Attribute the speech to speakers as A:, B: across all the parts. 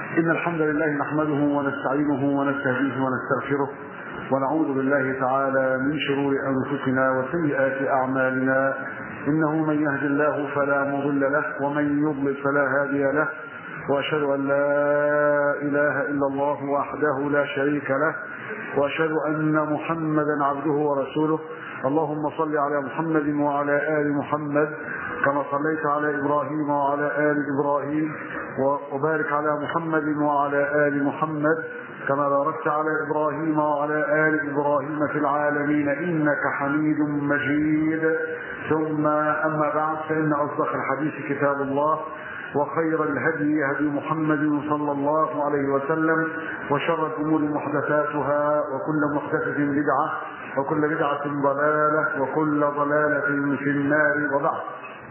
A: إن الحمد لله نحمده ونستعينه ونستهديه ونستغفره ونعوذ بالله تعالى من شرور أنفسنا وسيئات أعمالنا إنه من يهد الله فلا مضل له ومن يضلل فلا هادي له وأشهد أن لا إله إلا الله وحده لا شريك له وأشهد أن محمدا عبده ورسوله اللهم صل على محمد وعلى آل محمد كما صليت على إبراهيم وعلى آل إبراهيم وبارك على محمد وعلى آل محمد كما باركت على إبراهيم وعلى آل إبراهيم في العالمين إنك حميد مجيد ثم أما بعد فإن أصدق الحديث كتاب الله وخير الهدي هدي محمد صلى الله عليه وسلم وشر الأمور محدثاتها وكل محدثة بدعة وكل بدعة ضلالة وكل ضلالة في النار وبعد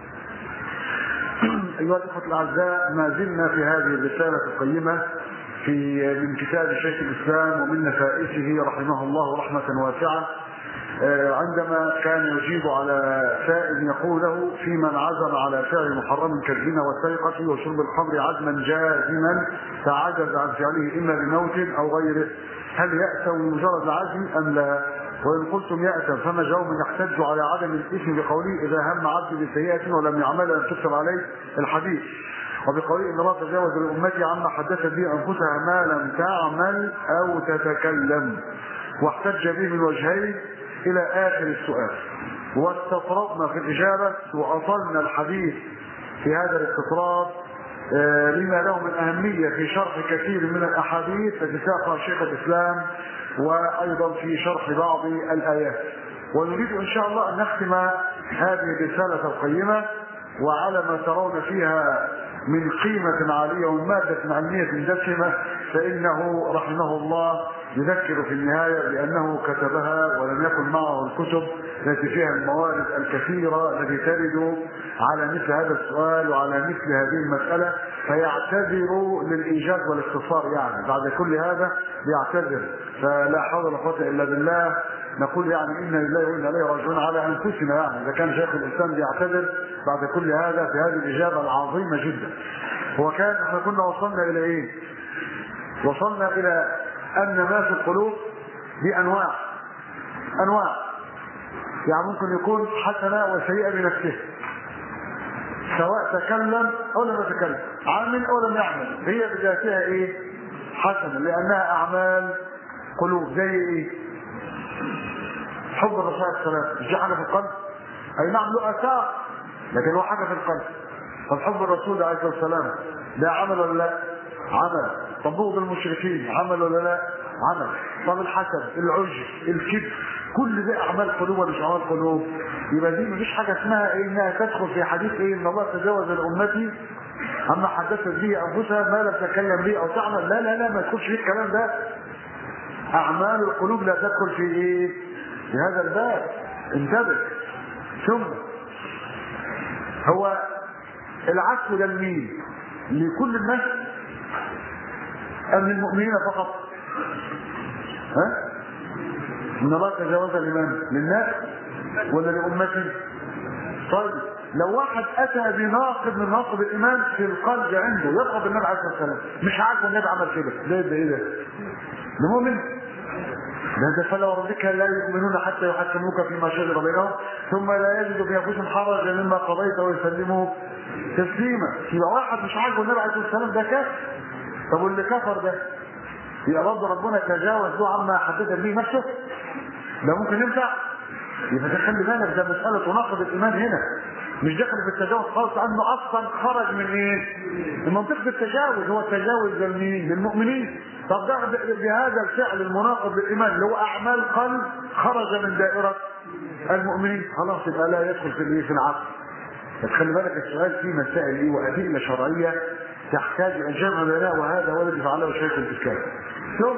A: أيها الأخوة الأعزاء ما زلنا في هذه الرسالة القيمة في من كتاب شيخ الإسلام ومن نفائسه رحمه الله رحمة واسعة عندما كان يجيب على سائل يقول له في من عزم على فعل محرم كالزنا والسرقة وشرب الخمر عزما جازما فعجز عن فعله إما بموت أو غيره هل يأتى بمجرد العزم أم لا؟ وإن قلتم يأتم فما جاءوا من يحتج على عدم الإثم بقوله إذا هم عبد بسيئة ولم يعملها أن تكتب عليه الحديث وبقوله إن الله تجاوز لأمتي عما حدثت به أنفسها ما لم تعمل أو تتكلم واحتج به من وجهين إلى آخر السؤال واستطردنا في الإجابة وأصلنا الحديث في هذا الاستطراد لما له من أهمية في شرح كثير من الأحاديث التي ساقها شيخ الإسلام وأيضا في شرح بعض الآيات ونريد إن شاء الله أن نختم هذه الرسالة القيمة وعلى ما ترون فيها من قيمة عالية ومادة علمية دسمة فإنه رحمه الله يذكر في النهاية بأنه كتبها ولم يكن معه الكتب التي فيها الموارد الكثيرة التي ترد على مثل هذا السؤال وعلى مثل هذه المسألة فيعتذر للإيجاد والاختصار يعني بعد كل هذا بيعتذر فلا حول ولا قوة إلا بالله نقول يعني إنا لله وإنا إليه راجعون على أنفسنا يعني إذا كان شيخ الإسلام بيعتذر بعد كل هذا في هذه الإجابة العظيمة جدا هو كان احنا كنا وصلنا إلى إيه؟ وصلنا إلى أن ما في القلوب بأنواع أنواع يعني ممكن يكون حسنة وسيئة بنفسه سواء تكلم أو لم يتكلم عامل أو لم يعمل هي بذاتها إيه حسنة لأنها أعمال قلوب زي إيه حب الرسول صلى الله عليه وسلم مش حاجة في القلب أي نعم له آثار لكن هو حاجة في القلب طب حب الرسول عليه الصلاة والسلام ده عمل ولا لا؟ عمل طب بغض المشركين عمل ولا لا؟ عمل طب الحسد العجب الكبر كل ده اعمال قلوب ولا مش اعمال قلوب يبقى دي مفيش حاجه اسمها ايه انها تدخل في حديث ايه ان الله تجاوز لامتي اما حدثت به انفسها ما لم تتكلم به او تعمل لا لا لا ما يدخلش فيه الكلام ده اعمال القلوب لا تدخل في ايه في هذا الباب انتبه ثم هو العكس ده لمين لكل الناس ام للمؤمنين فقط ها ان الله تجاوز لمن للناس ولا لامتي طيب لو واحد اتى بناقض من ناقض الايمان في القلب عنده يرغب النبي عليه الصلاه والسلام مش عاجبه النبي عمل كده ده ده ايه ده ده مؤمن ده فلا وربك لا يؤمنون حتى يحكموك فيما شجر بينهم ثم لا يجدوا في انفسهم حرجا مما قضيت ويسلموا تسليما يبقى واحد مش عاجبه النبي عليه الصلاه والسلام ده كافر طب واللي كفر ده يبقى برضه ربنا تجاوز له عما حدث به نفسه ده ممكن ينفع يبقى ده خلي بالك ده مسألة تناقض الإيمان هنا مش داخل في التجاوز خالص لأنه أصلا خرج من إيه؟ من منطقة التجاوز هو التجاوز لمين؟ للمؤمنين طب ده بهذا الفعل المناقض للإيمان اللي هو أعمال قلب خرج من دائرة المؤمنين خلاص يبقى لا يدخل في الإيه؟ في العقل خلي بالك السؤال فيه مسائل إيه وأدلة شرعية تحتاج إلى جمع بينها وهذا هو الذي فعله شيخ الإسلام ثم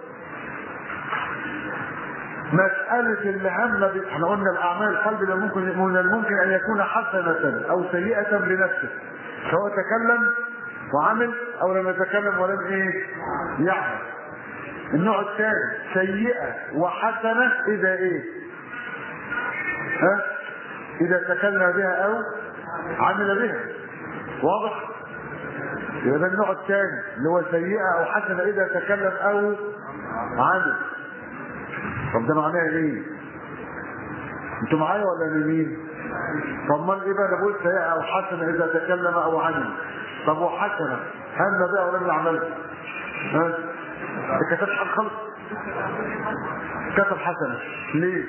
A: مسألة اللي هم احنا قلنا الأعمال القلب ده ممكن من الممكن أن يكون حسنة أو سيئة لنفسه سواء تكلم وعمل أو لم يتكلم ولم إيه يعمل النوع الثاني سيئة وحسنة إذا إيه ها إذا تكلم بها أو عمل بها واضح يبقى ده النوع الثاني اللي هو سيئة أو حسنة إذا تكلم أو عمل طب ده معناه إيه؟ أنتوا معايا ولا مين؟ طب امال إيه بقى أنا بقول سيئة أو حسنة إذا تكلم أو عمل طب وحسنة هم بقى ولم يعملها ها؟ ما كتبش عن خلق كتب حسنة ليه؟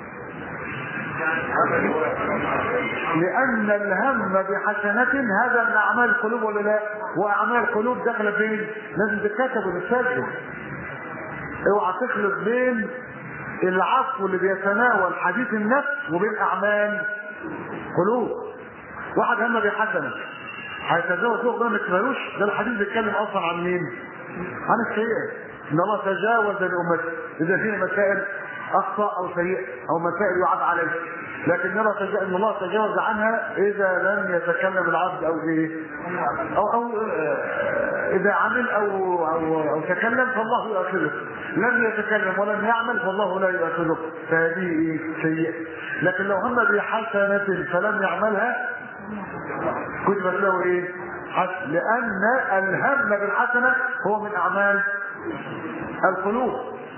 A: لأن الهم بحسنة هذا من أعمال القلوب ولا لا؟ وأعمال القلوب داخلة فين؟ لازم تتكتب وتتسجل. اوعى تخلط بين العفو اللي بيتناول حديث النفس وبين أعمال قلوب. واحد هم بحسنة هيتجاوز فوق ده ما يكتبهالوش ده الحديث بيتكلم أصلا عن مين؟ عن السيئة. إن الله تجاوز لأمته إذا فيها مسائل أخطأ أو سيئة أو مسائل يعاب عليه لكن نرى تجا... ان الله تجاوز عنها اذا لم يتكلم العبد او ايه او او آه، اذا عمل او او او تكلم فالله يؤاخذه لم يتكلم ولم يعمل فالله لا يؤاخذه فهذه ايه سيئه لكن لو هم بحسنه فلم يعملها كتبت له ايه حسن لان الهم بالحسنه هو من اعمال القلوب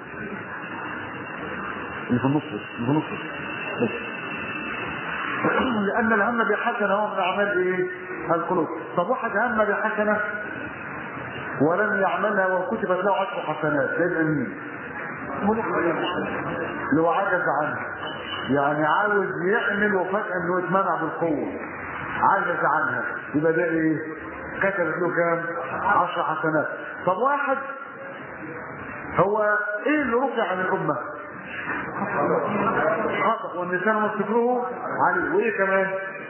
A: اللي في النص اللي في النص بس. لأن الهم بحسنة هو من أعمال إيه؟ القلوب. طب واحد هم بحسنة ولم يعملها وكتبت له عشر حسنات، ده يبقى مين؟ لو عجز عنها. يعني عاوز يعمل وفجأة إنه يتمنع بالقوة. عجز عنها، يبقى ده إيه؟ كتبت له كام؟ عشر حسنات. طب واحد هو إيه اللي رفع عن الأمة؟ خطأ والنسان مستكروه عليه وايه كمان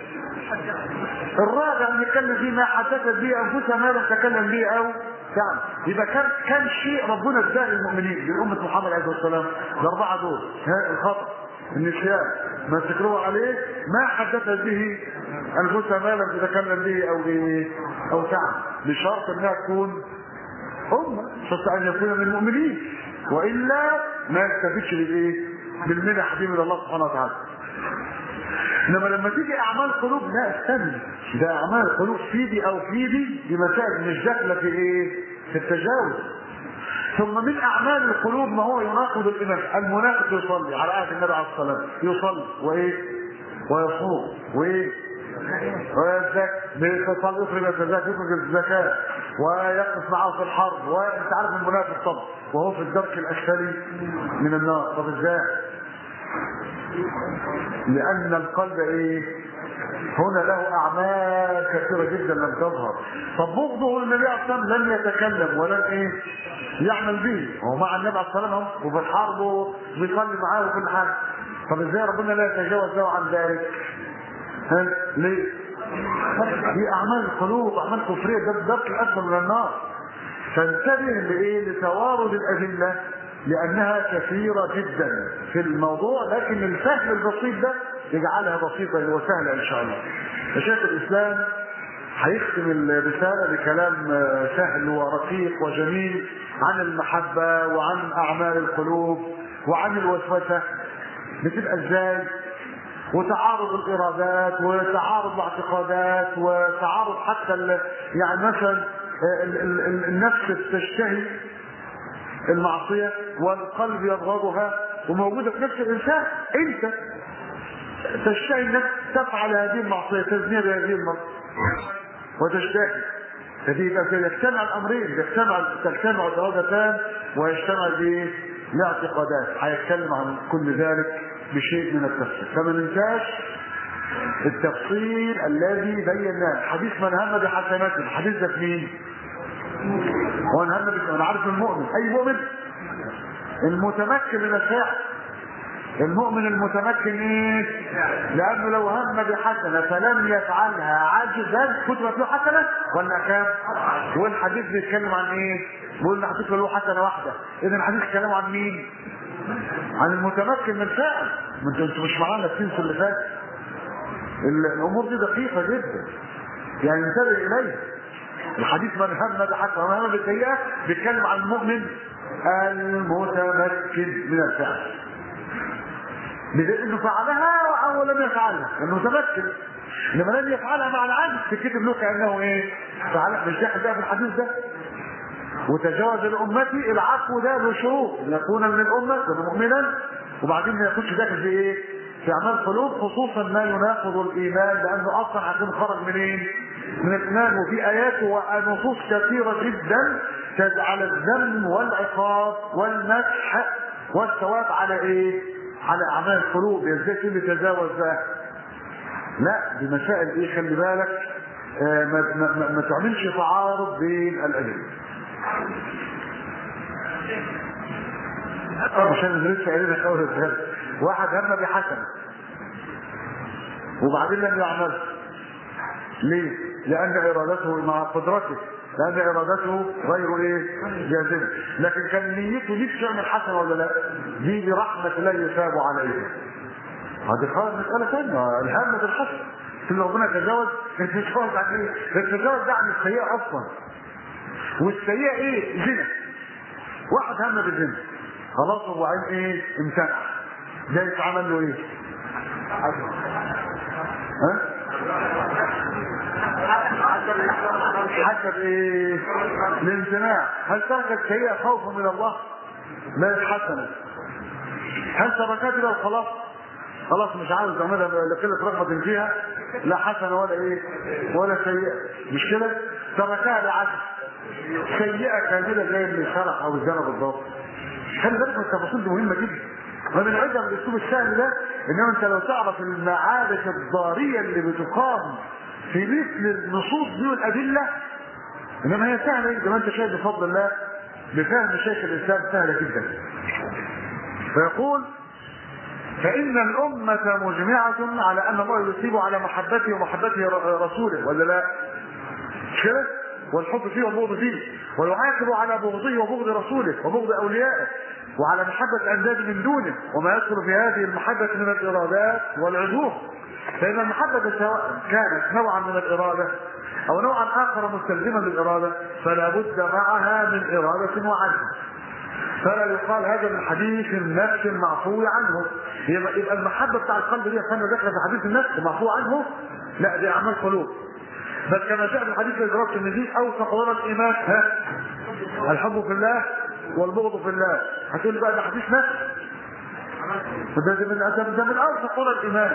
A: الرابع نتكلم فيه ما حدثت به انفسها ما لم تكلم به او تعمل يبقى كان كان شيء ربنا اداه للمؤمنين لامه محمد عليه الصلاه والسلام الاربعه دول ها الخطا النسيان ما تكروه عليه ما حدثت به انفسها ما لم تتكلم به او به او تعمل بشرط انها تكون امه شرط ان يكون من المؤمنين والا ما يستفيدش بالايه؟ بالمنح دي من الله سبحانه وتعالى. انما لما تيجي اعمال قلوب لا استنى ده اعمال قلوب في دي او في دي دي مسائل مش داخله في ايه؟ في التجاوز. ثم من اعمال القلوب ما هو يناقض الايمان، المنافق يصلي على عهد النبي عليه الصلاه والسلام، يصلي وايه؟ ويصوم وايه؟ ويزكي بيصلي يخرج الزكاه يخرج الزكاه ويقف معه في الحرب وانت عارف المنافق طبعا وهو في الدرك الاسفلي من النار طب ازاي؟ لان القلب ايه؟ هنا له اعمال كثيره جدا لم تظهر طب بغضه للنبي عليه الصلاه والسلام لم يتكلم ولم ايه؟ يعمل به هو مع النبي عليه الصلاه والسلام وفي الحرب وبيصلي معاه وكل حاجه طب ازاي ربنا لا يتجاوز له عن ذلك؟ ها؟ ليه؟ دي اعمال القلوب اعمال كفريه ده الدرك الاسفل من النار فانتبه لايه؟ لتوارد الادله لانها كثيره جدا في الموضوع لكن الفهم البسيط ده يجعلها بسيطه وسهله ان شاء الله. فشيخ الاسلام هيختم الرساله بكلام سهل ورقيق وجميل عن المحبه وعن اعمال القلوب وعن الوسوسه بتبقى ازاي وتعارض الارادات وتعارض الاعتقادات وتعارض حتى ال- يعني مثلا ال- ال- ال- النفس تشتهي المعصيه والقلب يبغضها وموجوده في نفس الانسان انت تشتهي النفس تفعل هذه المعصيه تزني بهذه المرأة وتشتهي فدي يبقى كده يجتمع الامرين يجتمع تجتمع الارادتان ويجتمع بايه؟ الاعتقادات هيتكلم عن كل ذلك بشيء من التفصيل فما ننساش التفصيل الذي بيناه حديث من هم بحسنات الحديث ده في مين؟ هو من هم بس- انا عارف المؤمن اي مؤمن المتمكن من الفعل المؤمن المتمكن ايه؟ لانه لو هم بحسنه فلم يفعلها عاجزا كتبت له حسنه ولا كام؟ والحديث بيتكلم عن ايه؟ بيقول ان حديث له حسنه واحده، اذا الحديث بيتكلم عن مين؟ عن المتمكن من الفعل، ما انتوا انتوا مش معانا التنس اللي فات. ال- الامور دي دقيقه جدا. يعني انتبه اليها. الحديث من هم بحسنه ومن هم بالسيئه بيتكلم عن المؤمن المتمكن من الفعل. بانه فعلها او لم يفعلها لانه متمكن انما لم يفعلها مع العبد تكتب له كانه ايه؟ فعل مش داخل بقى في الحديث ده وتجاوز لامتي العفو ده له شروط ان يكون من الامه يكون مؤمنا وبعدين ما يكونش داخل في ايه؟ في اعمال قلوب خصوصا ما يناقض الايمان لانه اصلا هيكون خرج منين؟ من الايمان وفي ايات ونصوص كثيره جدا تجعل الذم والعقاب والمسح والثواب على ايه؟ على اعمال القلوب ازاي تقول لي تجاوز بقى؟ لا دي مسائل ايه خلي بالك آه ما, ما, ما, ما تعملش تعارض بين الادله اه مش انا لسه قايل لك اول الكلام واحد هم بحسنه وبعدين لم يعمل ليه؟ لان ارادته مع قدرته لان ارادته غير ايه؟ جازمه لكن كان نيته نفسه يعمل حسنه ولا لا؟ دي برحمه الله يثاب عليها هذه خالص مساله ثانيه الهم بالحسن ان ربنا تجاوز التجاوز عن ايه؟ التجاوز ده عن السيئه اصلا والسيئه ايه؟ زنا واحد هم بالزنا خلاص ابو عين ايه؟ امتنع ده يتعمل له ايه؟ ها؟ حسب ايه؟ الامتناع هل ترك السيئه خوفا من الله؟ لا حسنه هل تركتها لو خلاص خلاص مش عاوز اعملها لقله رغبه فيها لا حسنه ولا ايه ولا سيئه مش كده تركها لعدل سيئه كامله زي اللي سرق او الزنا بالضبط خلي بالك من التفاصيل دي مهمه جدا ومن عدم الاسلوب السهل ده انما انت لو تعرف المعارك الضاريه اللي بتقام في مثل النصوص دي والادله انما هي سهله زي ما انت شايف بفضل الله بفهم شيخ الاسلام سهله جدا فيقول فإن الأمة مجمعة على أن الله يثيب على محبته ومحبته رسوله ولا لا؟ مش كده؟ والحب فيه والبغض فيه ويعاقب على بغضه وبغض رسوله وبغض أوليائه وعلى محبة أنداد من دونه وما يدخل في هذه المحبة من الإرادات والعزوم فإن المحبة سواء كانت نوعا من الإرادة أو نوعا آخر مستلزما للإرادة فلا بد معها من إرادة وعزم فلا يقال هذا من حديث النفس المعفو عنه يبقى, يبقى المحبه بتاع القلب دي كان داخله في حديث النفس معفو عنه لا دي اعمال قلوب بل كما جاء في الحديث الذي رواه الترمذي اوثق ورا الايمان ها الحب في الله والبغض في الله هتقول بقى ده حديث نفس ده من ده من اوثق ورا الايمان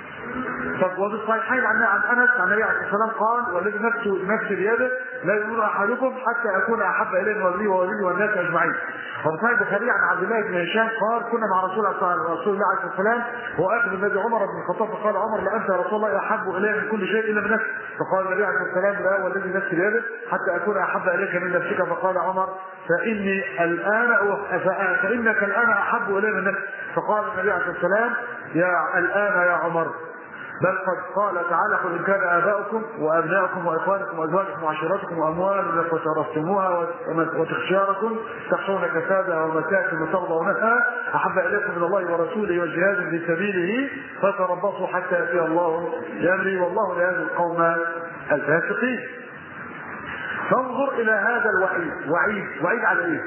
A: طب وفي الصحيحين عن عن انس عن النبي عليه الصلاه والسلام قال والذي نفسه نفسي بيده لا يؤمن احدكم حتى اكون احب اليه من ولي وولي والناس اجمعين. وفي صحيح البخاري عن عبد الله بن هشام قال كنا مع رسول الله رسول الله عليه الصلاه والسلام هو اخذ النبي عمر بن الخطاب فقال عمر لانت يا رسول الله احب الي من كل شيء الا من نفسك فقال النبي عليه الصلاه والسلام لا والذي نفسي بيده حتى اكون احب اليك من نفسك فقال عمر فاني الان فانك الان احب الي من نفسك فقال النبي عليه الصلاه والسلام يا الان يا عمر بل قد قال تعالى قل ان كان اباؤكم وابناؤكم واخوانكم وازواجكم وعشيرتكم واموال اقترفتموها وتخشاركم تخشون كسادها ومساكن ترضونها احب اليكم من الله ورسوله وجهاد في سبيله فتربصوا حتى ياتي الله بامره والله لا يهدي القوم الفاسقين. فانظر الى هذا الوعيد وعيد وعيد على ايه؟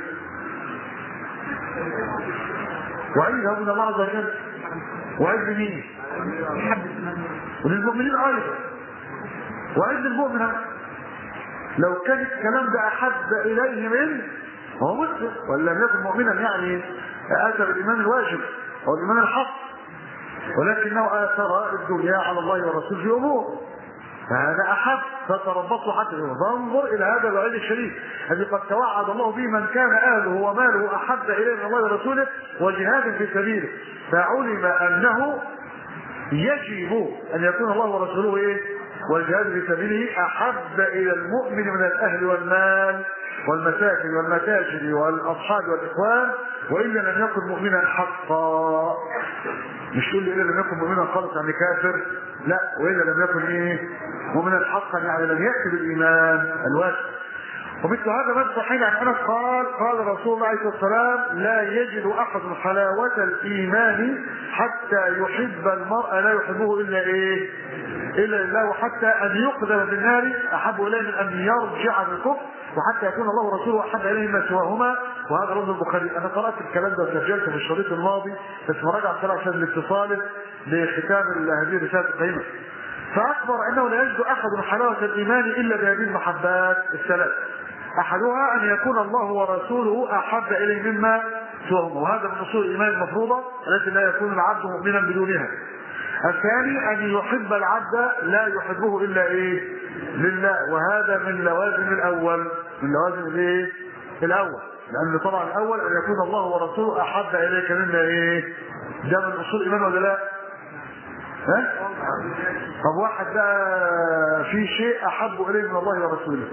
A: وعيد هو من الله عز وجل وعيد لمين؟ وللمؤمنين ايضا وعند المؤمن لو كان الكلام ده احب اليه من هو مسلم ولم يكن مؤمنا يعني اتى بالايمان الواجب او الايمان الحق ولكنه اثر الدنيا على الله والرسول في امور فهذا احب فتربصوا حتى فانظر الى هذا الوعيد الشديد الذي قد توعد الله به من كان اهله وماله احب اليه من الله ورسوله وجهاد في سبيله فعلم انه يجب ان يكون الله ورسوله ايه؟ والجهاد في سبيله احب الى المؤمن من الاهل والمال والمساكن والمتاجر والاصحاب والاخوان والا لم يكن مؤمنا حقا مش تقول لي الا لم يكن مؤمنا خالص يعني كافر لا والا لم يكن ايه مؤمنا حقا يعني لم ياتي بالايمان الواجب ومثل هذا ما الصحيح عن انس قال قال رسول الله عليه الصلاه والسلام لا يجد احد حلاوه الايمان حتى يحب المرء لا يحبه الا ايه؟ الا لله وحتى ان يقذف في النار احب اليه من ان يرجع بالكفر وحتى يكون الله ورسوله احب اليه مما سواهما وهذا لفظ البخاري انا قرات الكلام ده وسجلته في الشريط الماضي بس مراجعه بسرعه عشان الاتصال لختام هذه الرساله القيمه فأخبر أنه لا يجد أحد حلاوة الإيمان إلا بهذه المحبات الثلاث أحدها أن يكون الله ورسوله أحب إليه مما سواهم وهذا من أصول الإيمان المفروضة التي لا يكون العبد مؤمنا بدونها الثاني أن يحب العبد لا يحبه إلا إيه لله وهذا من لوازم الأول من لوازم الإيه الأول لأن طبعا الأول أن يكون الله ورسوله أحب إليك مما إيه ده من أصول الإيمان ولا لا؟ ها؟ طب واحد ده في شيء أحب إليه من الله ورسوله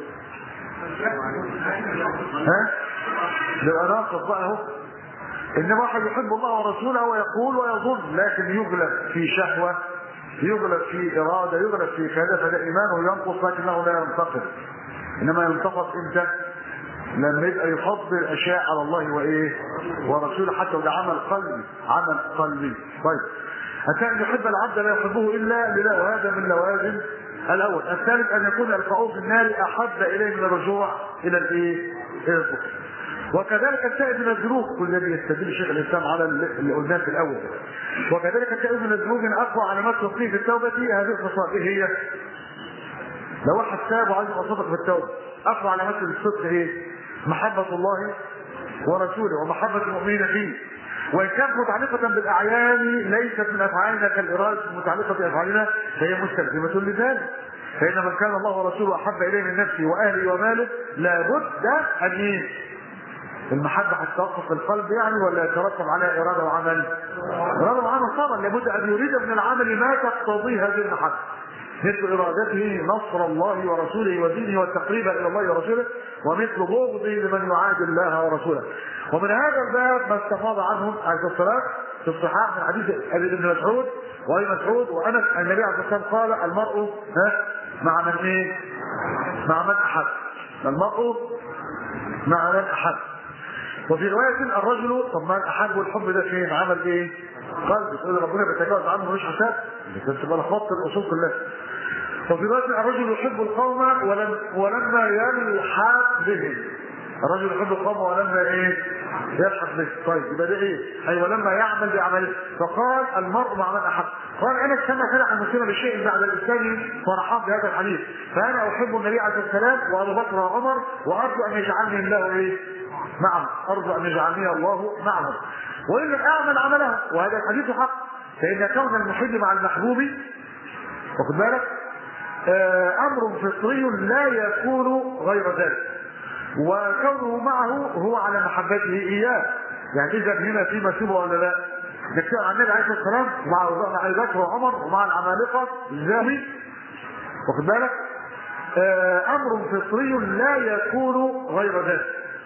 A: ها؟ ده ناقص بقى اهو انما واحد يحب الله ورسوله ويقول ويظن لكن يغلب في شهوه يغلب في اراده يغلب في كذا فده ايمانه ينقص لكنه لا ينتقد انما ينتقد امتى؟ لما يبقى يفضل اشياء على الله وايه؟ ورسوله حتى وده عمل قلبي عمل قلبي طيب الثاني يحب العبد لا يحبه الا لله وهذا من لوازم الاول الثالث ان يكون القعود في النار احب اليه من الرجوع الى الايه؟ الى الكفر وكذلك التائب من الذنوب كل الذي يستدل شيخ الاسلام على اللي قلناه في الاول وكذلك التائب من الذنوب من اقوى علامات تصديق التوبه هذه الخصال ايه هي؟ لو واحد تاب وعايز يبقى صادق في التوبه اقوى علامات الصدق ايه؟ محبه الله ورسوله ومحبه المؤمنين فيه وان كانت متعلقه بالاعيان ليست من افعالنا كالاراده المتعلقه بافعالنا فهي مستلزمه لذلك فان من كان الله ورسوله احب اليه من نفسه واهله وماله لابد ان ايه؟ المحبة هتتوقف في القلب يعني ولا يترتب عليها إرادة وعمل؟ إرادة وعمل طبعا لابد أن يريد من العمل ما تقتضيه هذه المحبة. مثل إرادته نصر الله ورسوله ودينه والتقريب إلى الله ورسوله ومثل بغضه لمن يعادي الله ورسوله. ومن هذا الباب ما استفاض عنهم عليه الصلاة في الصحاح من حديث أبي بن مسعود وأبي مسعود وأنس النبي عليه الصلاة والسلام قال المرء ها مع من إيه؟ مع من أحب. المرء مع من أحب. وفي رواية الرجل طب ما أحب الحب ده فين؟ عمل إيه؟ قلب تقول ربنا بيتجاوز عنه ملوش حساب كنت تبقى لخبطت الأصول كلها وفي رواية الرجل يحب القوم ولم ولما يلحق بهم الرجل يحب القوم ولما ايه؟ يلحق به طيب يبقى ده ايه؟ اي ولما يعمل بعمله فقال المرء مع من احب قال انا كما فرح المسلم بشيء بعد الاسلام فرحان بهذا الحديث فانا احب النبي عليه السلام وابو بكر وعمر وارجو ان يجعلني الله ايه؟ معهم ارجو ان يجعلني الله معهم وان لم اعمل عملها وهذا الحديث حق فان كون المحب مع المحبوب واخد بالك آه امر فطري لا يكون غير ذلك وكونه معه هو على محبته اياه يعني اذا هنا في مسيبه ولا لا نتكلم عن النبي عليه الصلاه والسلام مع ابي بكر وعمر ومع العمالقه الزاهي واخد بالك آه امر فطري لا يكون غير ذلك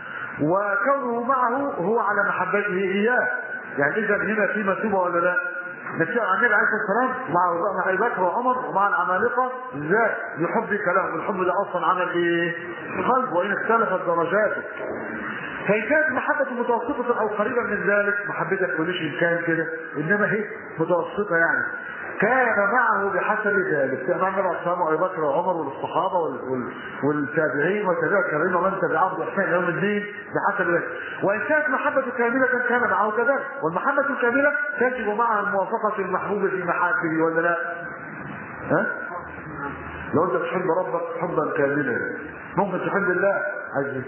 A: وكونه معه هو على محبته اياه يعني اذا هنا في مسيبه ولا لا نتكلم عن النبي عليه الصلاه والسلام مع مع ابي بكر وعمر ومع العمالقه ازاي يحب كلام الحب ده اصلا عمل ايه؟ قلب وان اختلفت درجاته فإن كانت محبة متوسطة أو قريبة من ذلك محبتك ملوش إمكان كده إنما هي متوسطة يعني كان معه بحسب ذلك كان عمل أصحابه أبي بكر وعمر والصحابة وال... وال... والتابعين وتابع الكريم ومن تبعهم بإحسان يوم الدين بحسب ذلك وإن كانت محبة كاملة كان معه كذلك والمحبة الكاملة تجب معها موافقة المحبوب في محاسبه ولا لا؟ ها؟ لو أنت تحب ربك حبا كاملا ممكن تحب الله عايز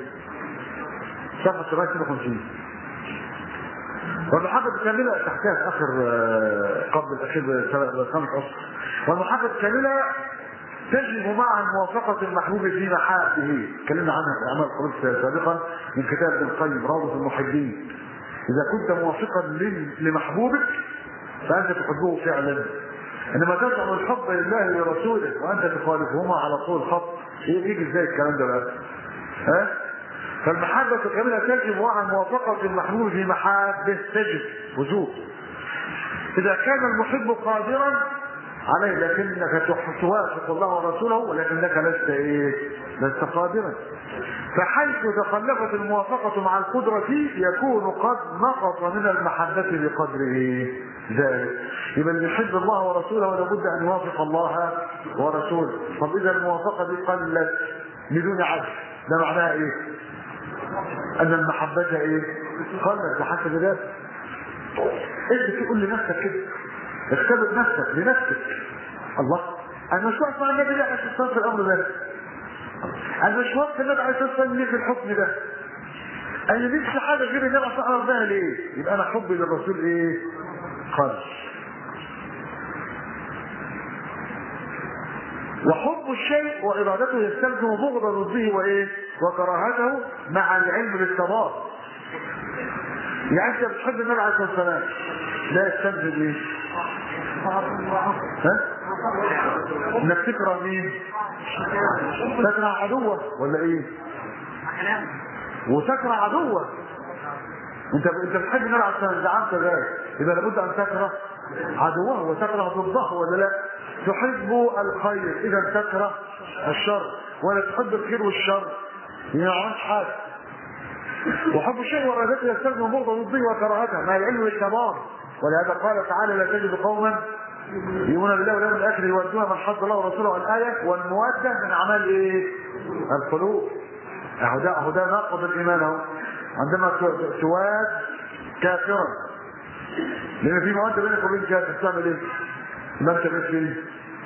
A: صفحة 750 والمحبة الكاملة تحتاج آخر قبل الأخير خمس أسر والمحبة الكاملة تجب معها موافقة المحبوب في محابه تكلمنا عنها في أعمال قريب سابقا من كتاب ابن القيم روضة المحبين إذا كنت موافقا لمحبوبك فأنت تحبه فعلا إنما تزعم الحب لله ورسوله وأنت تخالفهما على طول خط يجي ازاي الكلام ده بقى؟ ها؟ فالمحبة الكاملة تجب مع موافقة المحبوب في محابه تجب وجوب إذا كان المحب قادرا عليه لكنك توافق الله ورسوله ولكنك لست إيه؟ لست قادرا فحيث تخلفت الموافقة مع القدرة يكون قد نقص من المحبة بقدره ذلك يبقى اللي يحب الله ورسوله لابد أن يوافق الله ورسوله طب إذا الموافقة دي قلت بدون عدل ده معناها إيه؟ ان المحبة ايه قلت بحسب ذلك انت تقول لنفسك كده اختبر نفسك لنفسك الله انا مش واقف مع النبي لا عشان في الامر ده انا مش واقف النبي عليه الصلاه والسلام ليه في الحكم ده انا نفسي حاجه غير النبي عليه الصلاه والسلام ليه يبقى انا حبي للرسول ايه خالص وحب الشيء وإرادته يستلزم بغض ضده وإيه؟ وكراهته مع العلم بالثبات. يعني أنت بتحب النبي عليه الصلاة والسلام لا يستلزم إيه؟ ها؟ إنك تكره مين؟ تكره عدوه ولا إيه؟ وتكره عدوه انت انت بتحب النبي عليه الصلاه والسلام زعمت ذلك يبقى لابد ان تكره عدوه وتكره ضده ولا لا؟ تحب الخير اذا تكره الشر ولا تحب الخير والشر ما عملتش حاجه وحب الشيء وارادته يستلزم بغض ضده وكراهته مع العلم والكبار ولهذا قال تعالى لا تجد قوما يؤمنون بالله واليوم الاخر يودون من حد الله ورسوله الايه والموده من اعمال ايه؟ القلوب اهو ده اهو ده ناقض الايمان اهو عندما تواد كافرا لان في مواد بينك وبين كافر تعمل ايه؟ ما انت بقيت فين؟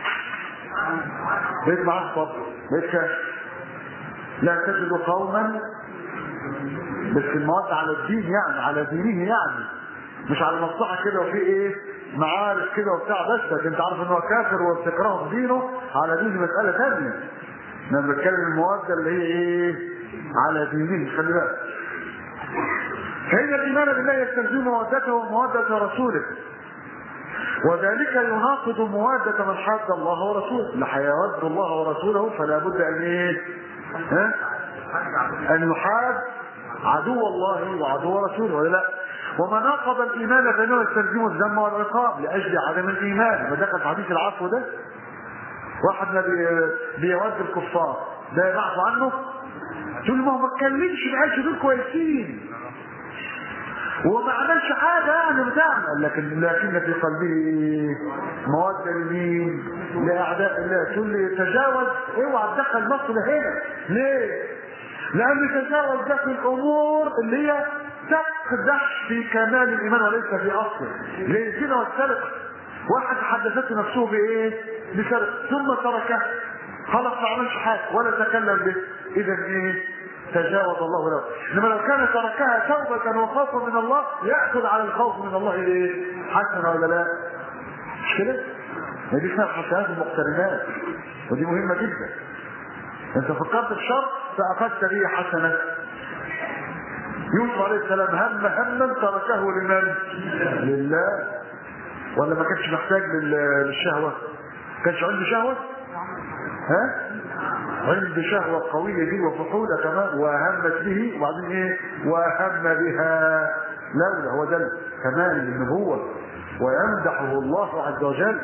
A: بقيت معاه صبر بقيت كافر لا تجد قوما بس المواد على الدين يعني على دينه يعني مش على مصلحه كده وفي ايه معارف كده وبتاع بس لكن انت عارف ان هو كافر وبتكرهه في دينه على دين مساله ثانيه انا بتكلم المواد اللي هي ايه على دينه خلي بالك فإن الإيمان بالله يستلزم مودته ومودة رسوله وذلك يناقض مودة من حاد الله ورسوله لحيود الله ورسوله فلا بد أن إيه؟ ها؟ أن يحاد عدو الله وعدو رسوله ولا لا؟ وما ناقض الإيمان فإنه يستلزم الذم والعقاب لأجل عدم الإيمان ودخل في حديث العفو ده واحد ما بي- بيود الكفار ده يبعث عنه تقول ما هو ما اتكلمش ما قالش دول كويسين وما عملش حاجه يعني بتعمل لكن لكن في قلبه موده لمين؟ لاعداء الله تقول لي تجاوز اوعى تدخل مصر هنا ليه؟ لان تجاوز ده في الامور اللي هي تقدح في كمال الايمان وليس في اصله زي الزنا والسرقه واحد حدثته نفسه بايه؟ بسرقه ثم تركه خلاص ما عملش حاجه ولا تكلم به اذا ايه؟ تجاوز الله له انما لو كان تركها توبه وخوفا من الله ياخذ على الخوف من الله ايه؟ حسنه ولا لا؟ مش كده؟ ما دي اسمها الحسنات المقترنات ودي مهمه جدا انت فكرت في شر فاخذت به حسنه يوسف عليه السلام هم هما تركه لمن؟ لله ولا ما كانش محتاج لل- للشهوه؟ ما كانش عنده شهوه؟ ها؟ عنده شهوة قوية دي وفحولة كمان وهمت به وبعدين ايه؟ وهم بها لولا هو ده كمال النبوة ويمدحه الله عز وجل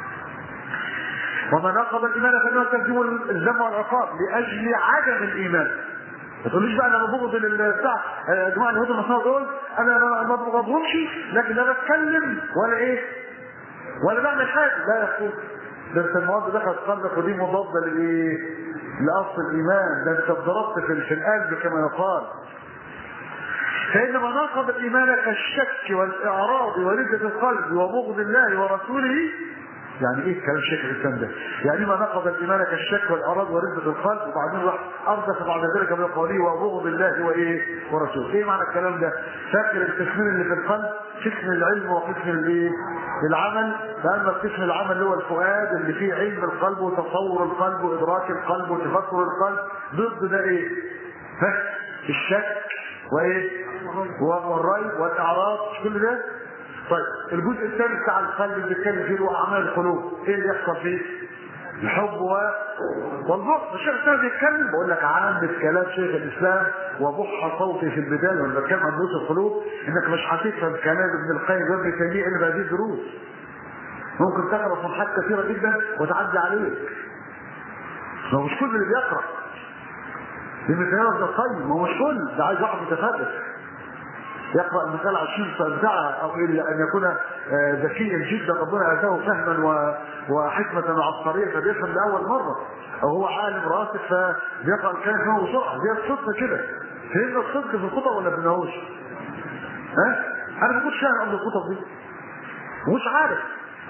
A: وما نقض الايمان فانه تلزم الذم والعقاب لاجل عدم الايمان ما تقوليش بقى انا ببغض البتاع يا جماعه اليهود والنصارى دول انا أنا ما ببغضهمش لكن لا بتكلم ولا ايه ولا بعمل حاجه لا يا اخوي ده انت المواد دخلت قلبك ودي مضاده لايه؟ لاصل الايمان ده انت اتضربت في في القلب كما يقال فإن مناقض الإيمان كالشك والإعراض ورده القلب وبغض الله ورسوله يعني ايه كلام شيخ الاسلام ده؟ يعني ما نقض الايمان كالشك والاعراض ورده القلب وبعدين راح اردف بعد ذلك بقوله وبغض الله وايه؟ ورسوله. ايه معنى الكلام ده؟ فاكر القسمين اللي في القلب قسم العلم وقسم الايه؟ العمل فاما القسم العمل اللي هو الفؤاد اللي فيه علم القلب وتصور القلب وادراك القلب وتفكر القلب ضد ده ايه؟ ها؟ الشك وايه؟ والريب والاعراض كل ده طيب الجزء الثاني بتاع القلب اللي بيتكلم فيه هو اعمال القلوب ايه اللي يحصل فيه؟ الحب و... والبغض الشيخ الاسلام بيتكلم بقول لك عامة كلام شيخ الاسلام وبح صوتي في البدايه وانا بتكلم عن دروس القلوب انك مش هتفهم كلام ابن القيم وابن تيميه الا بهذه الدروس ممكن تقرا صفحات كثيره جدا وتعدي عليك ما هو مش كل اللي بيقرا ابن تيميه ابن القيم ما هو مش كل ده عايز واحد متفرغ يقرا المثال 20 ساعه او الا ان يكون آه، ذكيا جدا ربنا اتاه فهما و- وحكمه وعبقريه فبيفهم لاول مره او هو عالم راسخ فبيقرا الكلام فهو بسرعه زي الصدق كده فهمنا الصدق في الخطب ولا بنهوش؟ ها؟ انا ما كنتش فاهم قبل الخطب دي ومش عارف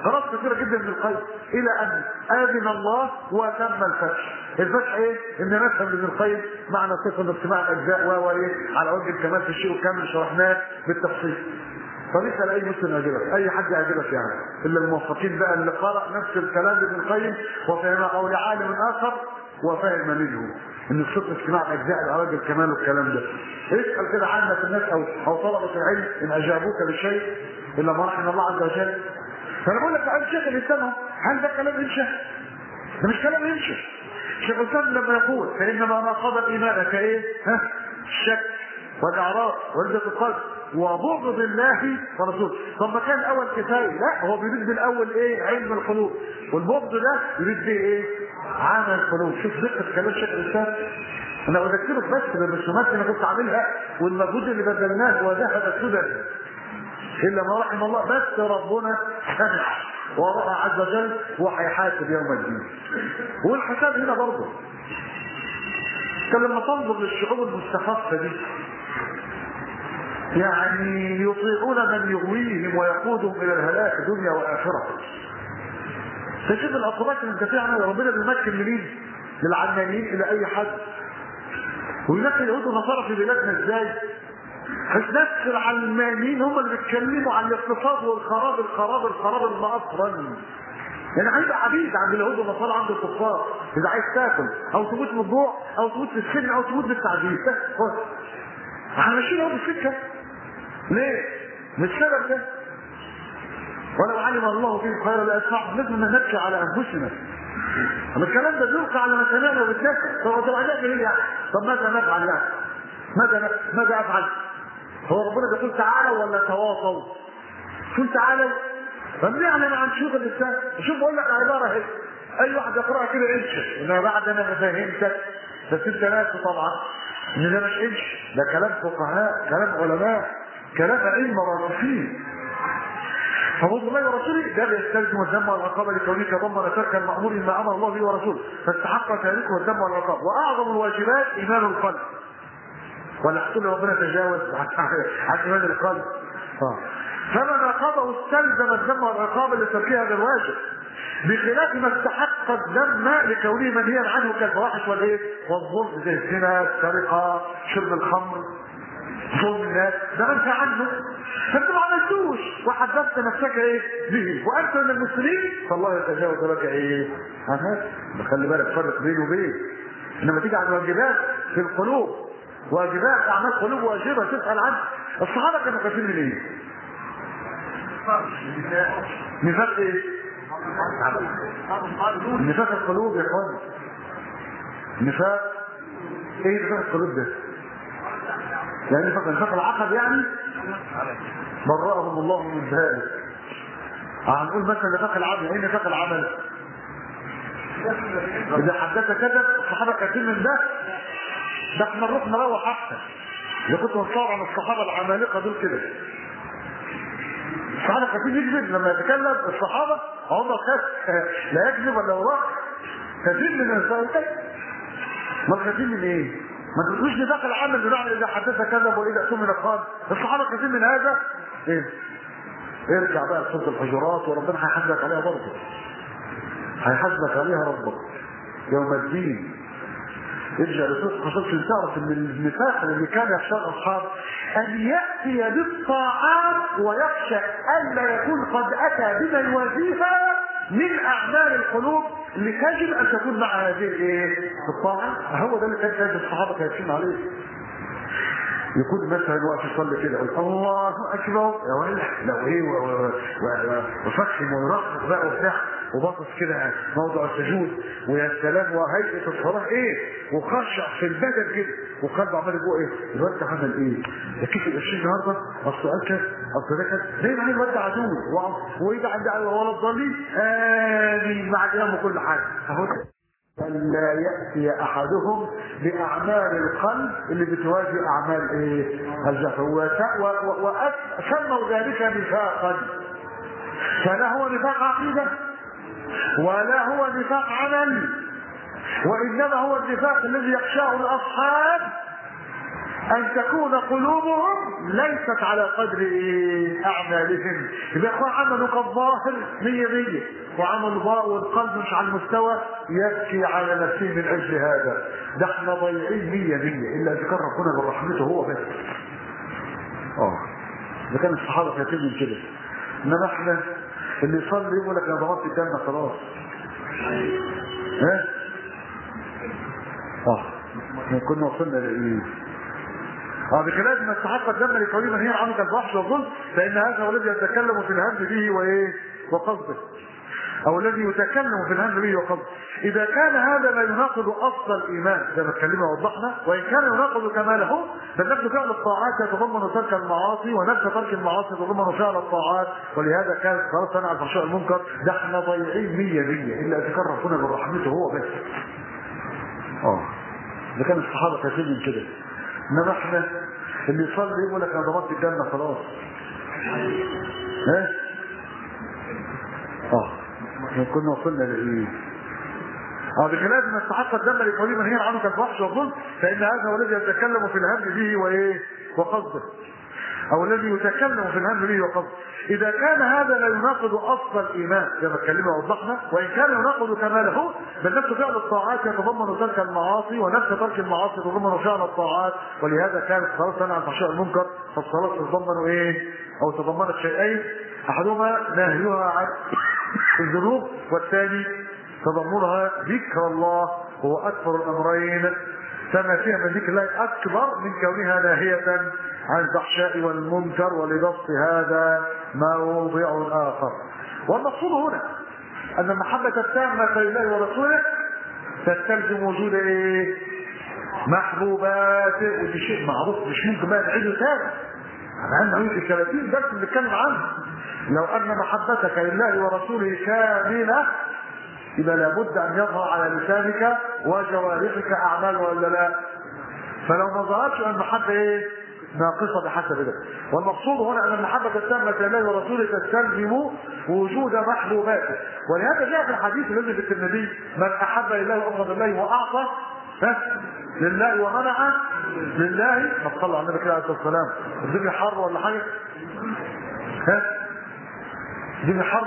A: قرارات كثيره جدا من القيم الى ان اذن الله وتم الفتح الفتح ايه ان نفهم ابن القيم معنى صفه اجتماع الاجزاء و ايه على وجه الكمال في الشيء الكامل شرحناه بالتفصيل طريقة لأي مسلم يعجبك أي حد يعجبك يعني إلا الموفقين بقى اللي قرأ نفس الكلام ابن القيم وفهم قول عالم آخر وفهم منه ان الصدق اجتماع اجزاء العلاج الكمال والكلام ده اسال كده عامه الناس او او طلبه العلم ان اجابوك بشيء الا ما رحم الله عز وجل فانا بقول لك عن شيخ الاسلام هل ده كلام انشا؟ ده مش كلام انشا شيخ الاسلام لما يقول فانما ما قضى الايمان كايه؟ ها؟ الشك والاعراض وردة القلب وبغض الله ورسوله طب ما كان الاول كفايه لا هو بيريد بالاول ايه علم القلوب والبغض ده يريد بيه ايه عمل القلوب شوف دقه كلام شيخ الاسلام انا اذكرك بس بالرسومات اللي انا كنت عاملها والمجهود اللي بذلناه وذهب سدى الا ما رحم الله بس ربنا سمع وراى عز وجل وهيحاسب يوم الدين والحساب هنا برضه كان لما تنظر للشعوب المستخفه دي يعني يطيعون من يغويهم ويقودهم الى الهلاك دنيا واخره تشوف العقوبات اللي انت فيها ربنا بيمكن لمين؟ للعلمانيين الى اي حد ويمكن اليهود والنصارى في بلادنا ازاي؟ مش نفس العلمانيين هم اللي بيتكلموا عن الاقتصاد والخراب الخراب الخراب المأطرا يعني هيبقى عبيد عند اليهود والنصارى عند الكفار اذا عايز تاكل او تموت من الجوع او تموت في السجن او تموت بالتعذيب احنا ماشيين اهو بالسكه ليه؟ مش سبب ده ولو علم الله فيهم خيرا لاسمعهم لازم نبكي على انفسنا اما الكلام ده بيلقى على مسامعنا وبتنفس طب طب علاج ايه يعني؟ طب ماذا نفعل يعني؟ ماذا ماذا افعل؟ هو ربنا بيقول تعالوا ولا تواصوا؟ شو تعالوا؟ فبنعلن عن شيوخ الاسلام شوف بقول لك عباره اهي اي واحد يقراها كده انشا انما بعد انا فهمتك بس انت ناسي طبعا ان ده مش انش ده كلام فقهاء كلام علماء كلام علم راسخين فبغض الله ورسوله ده بيستلزم الذم والعقاب لكونه تضمن ترك المامور ما امر الله به ورسوله فاستحق تاركه الذم والعقاب واعظم الواجبات ايمان القلب ولا حصول ربنا تجاوز عن ايمان القلب اه فما ناقضه استلزم الذم والعقاب لتركها غير واجب بخلاف ما استحق الذم لكونه منهيا عنه كالفواحش والايه والظلم زي الزنا السرقه شرب الخمر ظلم الناس ده انت عنه فانت ما عملتوش وحدثت نفسك ايه به وانت من المسلمين فالله يتجاوز لك ايه عن هذا خلي بالك فرق بينه وبين انما تيجي عن واجبات في القلوب واجبات اعمال قلوب واجبه تسال عنها الصحابه كانوا خايفين من ايه؟ نفاق ايه؟ نفاق القلوب يا اخوان نفاق ايه نفاق القلوب ده؟ يعني نفاق نفاق العقد يعني برأهم الله من ذلك هنقول مثلا نفاق العمل ايه نفاق العمل؟ اذا حدث كذب الصحابه كاتبين من ده ده احنا نروح نروح احسن اذا كنت نصور عن الصحابه العمالقه دول كده الصحابه كاتبين يكذب لما يتكلم الصحابه عمر خاف لا يكذب ولا يراق كاتبين من الصحابه ما كاتبين من ايه؟ ما تقولوش نفاق العمل بمعنى اذا حدث كذب واذا اؤتمن خان الصحابه كاتبين من هذا ايه؟ ارجع بقى لسوره الحجرات وربنا هيحاسبك عليها برضه هيحاسبك عليها ربك يوم الدين ارجع لسوره الحجرات عشان تعرف ان النفاق اللي كان يخشى الاصحاب ان ياتي بالطاعات ويخشى الا يكون قد اتى بما يوازيها من اعمال القلوب اللي تجب ان تكون مع هذه الايه؟ الطاعه هو ده اللي كان كان الصحابه كانوا عليه يكون مثلا واقف يصلي كده يقول الله اكبر يا ولد لو ايه وفخم ويرقص بقى وبتاع وباصص كده موضع السجود ويا سلام وهيئه الصلاه ايه وخشع في البدن كده وقلبه عمال يقول ايه الواد ده عمل ايه؟ ده كيف القرشين النهارده اصل قال كده اصل ده كده باين عليه الواد ده عدو وايه ده عند ولا الضالين امين مع الامام وكل حاجه اهو ألا يأتي أحدهم بأعمال القلب اللي بتواجه أعمال إيه؟ الجهل وسموا ذلك نفاقا فلا هو نفاق عقيدة ولا هو نفاق عمل وإنما هو النفاق الذي يخشاه الأصحاب ان تكون قلوبهم ليست على قدر ايه اعمالهم يبقى اخوان عملك الظاهر مية مية وعمل الباء والقلب مش على المستوى يبكي على نفسه من اجل هذا ده احنا ضايعين مية مية الا ذكر ربنا برحمته هو بس اه ده كان الصحابه كاتبين من كده انما احنا اللي يصلي يقول لك انا ضربت الجنه خلاص ها اه احنا كنا وصلنا لايه اه بكلام ما استحق الدم لكوني من هي عنك الفحش والظلم فان هذا هو الذي يتكلم في الهم به وايه وقصده او الذي يتكلم في الهم به وقصده اذا كان هذا لا يناقض اصل الايمان زي ما اتكلمنا ووضحنا وان كان يناقض كماله بل نفس فعل الطاعات يتضمن ترك المعاصي ونفس ترك المعاصي يتضمن فعل الطاعات ولهذا كان خلاص انا على الفحشاء المنكر ده احنا ضايعين مية مية الا اذا كان ربنا من رحمته هو بس اه ده كان الصحابه كاتبين من كده انما احنا اللي يصلي يقول لك انا ضربت الجنه خلاص ها اه احنا كنا وصلنا لايه اه بخلاف ما استحق الدم لقوله من هي عنك الفحش والظلم فان هذا هو الذي يتكلم في الهم به وايه وقصده او الذي يتكلم في الهم به وقصده اذا كان هذا لا يناقض اصل الايمان زي ما اتكلمنا ووضحنا وان كان يناقض كماله بل نفس فعل الطاعات يتضمن ترك المعاصي ونفس ترك المعاصي يتضمن فعل الطاعات ولهذا كانت الصلاه تنهى عن الفحشاء المنكر فالصلاه تتضمن ايه او تضمنت شيئين احدهما نهيها عن الذنوب والثاني تضمنها ذكر الله هو اكبر الامرين فما فيها من ذكر الله اكبر من كونها ناهيه عن الفحشاء والمنكر ولبسط هذا موضع اخر والمقصود هنا ان المحبه التامه لله ورسوله تستلزم وجود ايه محبوبات ودي شيء معروف مش ممكن بقى نعيده تاني احنا عندنا عيد 30 درس بنتكلم عنه لو ان محبتك لله ورسوله كامله يبقى لابد ان يظهر على لسانك وجوارحك اعمال ولا لا فلو ما ظهرش المحبه ايه ناقصه بحسب ذلك والمقصود هنا ان المحبه التامه لله ورسوله تستلزم وجود محبوباته ولهذا جاء في الحديث الذي في الترمذي من احب لله وابغض الله واعطى ها لله ومنع لله ما صلى على النبي كده عليه الصلاه والسلام الدنيا حر ولا حاجه ها الدنيا حر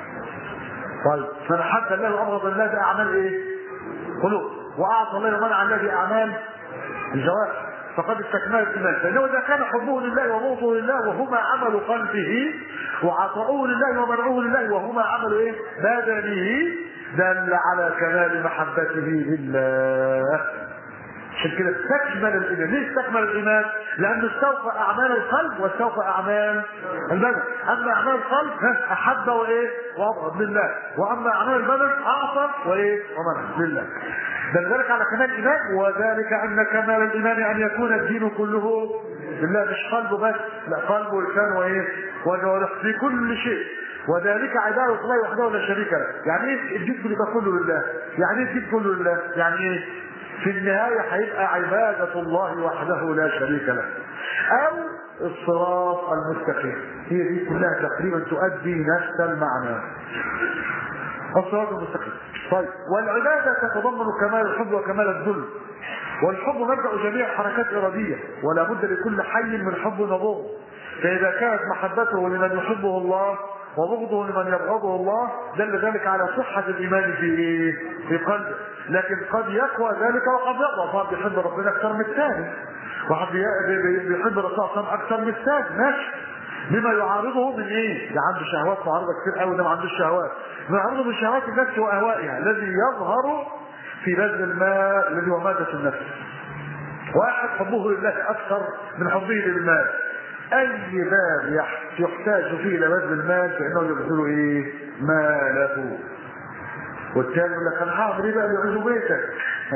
A: طيب من احب الله وابغض الله ده اعمال ايه قلوب واعطى الله ومنع الله باعمال الجوارح فقد استكمل الايمان فانه اذا كان حبه لله وبغضه لله وهما عمل قلبه وعطاؤه لله ومنعه لله وهما عمل ايه بدنه دل على كمال محبته لله عشان كده استكمل الايمان ليه استكمل الايمان لانه استوفى اعمال القلب واستوفى اعمال البدن اما اعمال القلب احب وايه وابغض لله واما اعمال البدن اعطى وايه ومنع لله بل ذلك على كمال الايمان وذلك ان كمال الايمان ان يكون الدين كله لله مش قلبه بس لا قلبه ولسانه وايه وجوارح في كل شيء وذلك عبادة الله وحده لا شريك له يعني ايه الدين بيبقى كله لله يعني ايه الدين كله لله يعني ايه في النهاية هيبقى عبادة الله وحده لا شريك له أو الصراط المستقيم هي دي كلها تقريبا تؤدي نفس المعنى الصراط المستقيم طيب والعبادة تتضمن كمال الحب وكمال الذل والحب مبدأ جميع الحركات الإرادية ولا بد لكل حي من حب وبغض فإذا كانت محبته لمن يحبه الله وبغضه لمن يبغضه الله دل ذلك على صحة الإيمان في في قلبه لكن قد يقوى ذلك وقد يقوى بعض بيحب ربنا أكثر من الثاني واحد بيحب الرسول صلى الله عليه وسلم أكثر من الثاني ماشي بما يعارضه من ايه؟ ده عنده شهوات معارضه كتير قوي ده ما عندوش شهوات. ما يعارضه من شهوات النفس واهوائها الذي يظهر في بذل المال الذي هو مادة النفس. واحد حبه لله اكثر من حبه للمال. اي باب يحتاج فيه الى بذل المال فانه يبذل ايه؟ ماله. والثاني يقول لك انا هعمل ايه بقى يعيش بيتك؟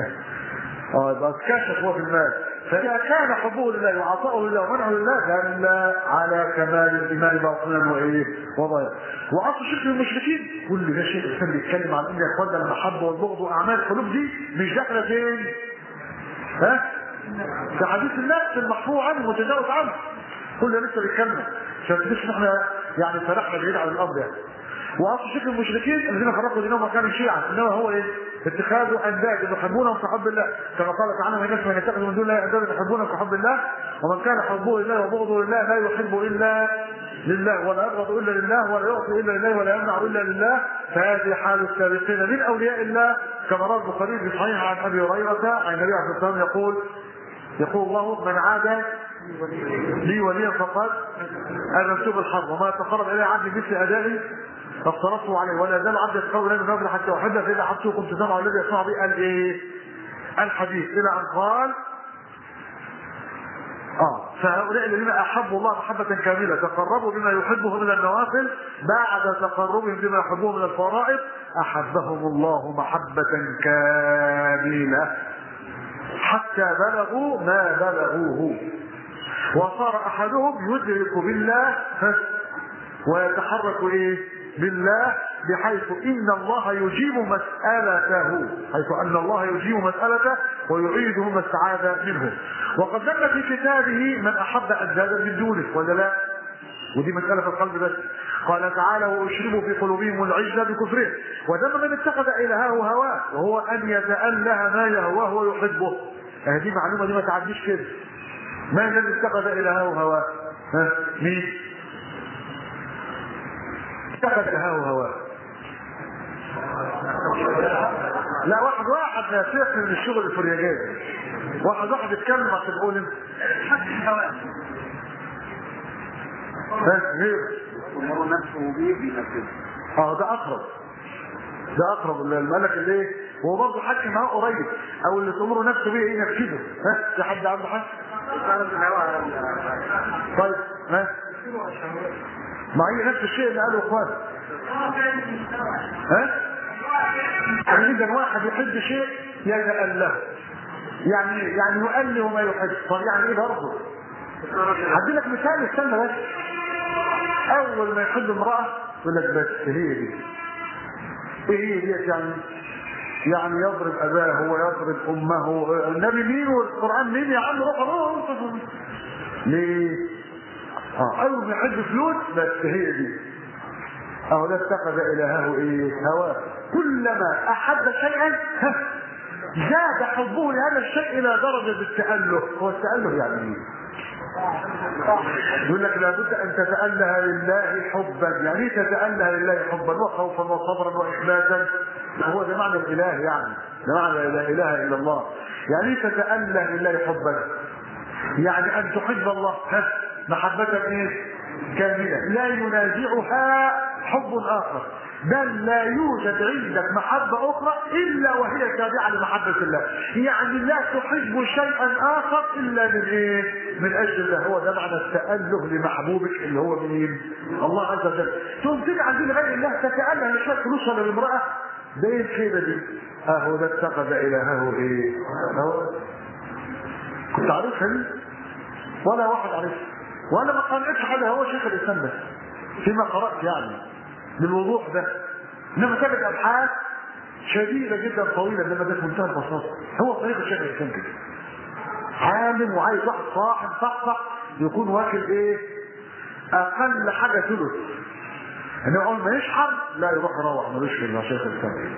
A: اه يبقى اتكشف هو في المال. فإذا كان حبه لله وعطاؤه لله ومنعه لله دل على كمال الإيمان باطنا وإيه وظاهرا. وأصل شرك المشركين كل ده شيء الإنسان بيتكلم عن إن يا إخوانا المحبة والبغض وأعمال القلوب دي مش داخلة فين؟ ها؟ في حديث النفس المحفوظ عنه متجاوز عنه. كل ده لسه بيتكلم عشان تبقى احنا يعني فرحنا بعيد عن الأمر يعني. واصل شرك المشركين الذين فرقوا دينهم وكانوا شيعا انما هو ايه؟ اتخاذ انداد يحبونهم كحب الله كما قال تعالى من الناس من يتخذ من دون الله اندادا يحبونهم كحب الله ومن كان حبه لله وبغضه لله لا يحب الا لله ولا يبغض الا لله ولا يعطي الا لله ولا يمنع الا لله فهذه حال السابقين من اولياء الله كما روى البخاري في صحيح عن ابي هريره عن النبي عليه الصلاه والسلام يقول يقول الله من عاد لي وليا فقد اذنت بالحرب وما تقرب الي عبدي مثل ادائي فافترضته عليه ولا زال عبدي يتقول لي من حتى احبه فاذا حبته كنت سمعه الذي يسمع به قال ايه؟ الحديث الى ان قال اه فهؤلاء الذين احبوا الله محبه كامله تقربوا بما يحبه من النوافل بعد تقربهم بما يحبه من الفرائض احبهم الله محبه كامله حتى بلغوا ما بلغوه وصار احدهم يدرك بالله ويتحرك ايه بالله بحيث ان الله يجيب مسألته حيث ان الله يجيب مسألته ويعيده ما استعاذ منه وقد ذكر في كتابه من احب اجدادا من دونه ولا لا ودي مسألة في القلب بس قال تعالى وأشربوا في قلوبهم العجل بكفرهم ودم من اتخذ إلهه هواه وهو أن يتأله ما يهواه ويحبه هذه معلومة دي ما تعديش كده ما الذي اتخذ إلهه هواه ها مين اتخذ إلهه هواه لا واحد واحد يا شيخ من الشغل الفرياجات واحد واحد يتكلم عشان تقول انت بس غير
B: أمر نفسه به بنفسه
A: اه ده اقرب ده اقرب الملك اللي ايه هو برضه حكي معاه قريب او اللي تمر نفسه بيه ايه ينفذه ها في حد عنده حاجه طيب ها ما هي نفس الشيء اللي قاله اخوان ها عندما واحد يحب شيء يجعل له يعني يعني يؤله ما يحب طب يعني ايه برضه هدي لك مثال استنى بس اول ما يحب امراه يقول لك بس هي دي ايه هي دي يعني يعني يضرب اباه ويضرب امه النبي مين والقران مين يا عم روح روح ليه؟ اه اول ما يحب فلوس بس هي دي اهو ده اتخذ الهه ايه؟ هواه كلما احب شيئا ها، زاد حبه لهذا الشيء الى درجه التاله هو التاله يعني ايه؟ يقول لك لابد ان تتاله لله حبا يعني ايه تتاله لله حبا وخوفا وصبرا واخلاصا هو ده معنى الاله يعني ده معنى لا اله الا الله يعني ايه تتاله لله حبا يعني ان تحب الله ها، محبه ايه كامله لا ينازعها حب اخر بل لا يوجد عندك محبة أخرى إلا وهي تابعة لمحبة الله يعني لا تحب شيئا آخر إلا من إيه؟ من أجل الله هو ده معنى التأله لمحبوبك اللي هو مين؟ الله عز وجل ثم تجعل دين غير الله تتأله لشوية فلوس ولا لامرأة ده ايه الخيبة دي؟ أهو ده اتخذ إلهه إيه؟ أهو كنت عارفها دي؟ ولا واحد عارفها وأنا ما قرأتش حاجة هو شيخ الإسلام بس فيما قرأت يعني بالوضوح ده انما تجد ابحاث شديده جدا طويله انما ده في منتهى البساطه هو طريق الشيخ الاسلام كده عالم وعايز واحد صاحب صح يكون واكل ايه اقل حاجه ثلث انما اول ما يشحر لا يروح يروح ملوش في الشيخ الاسلام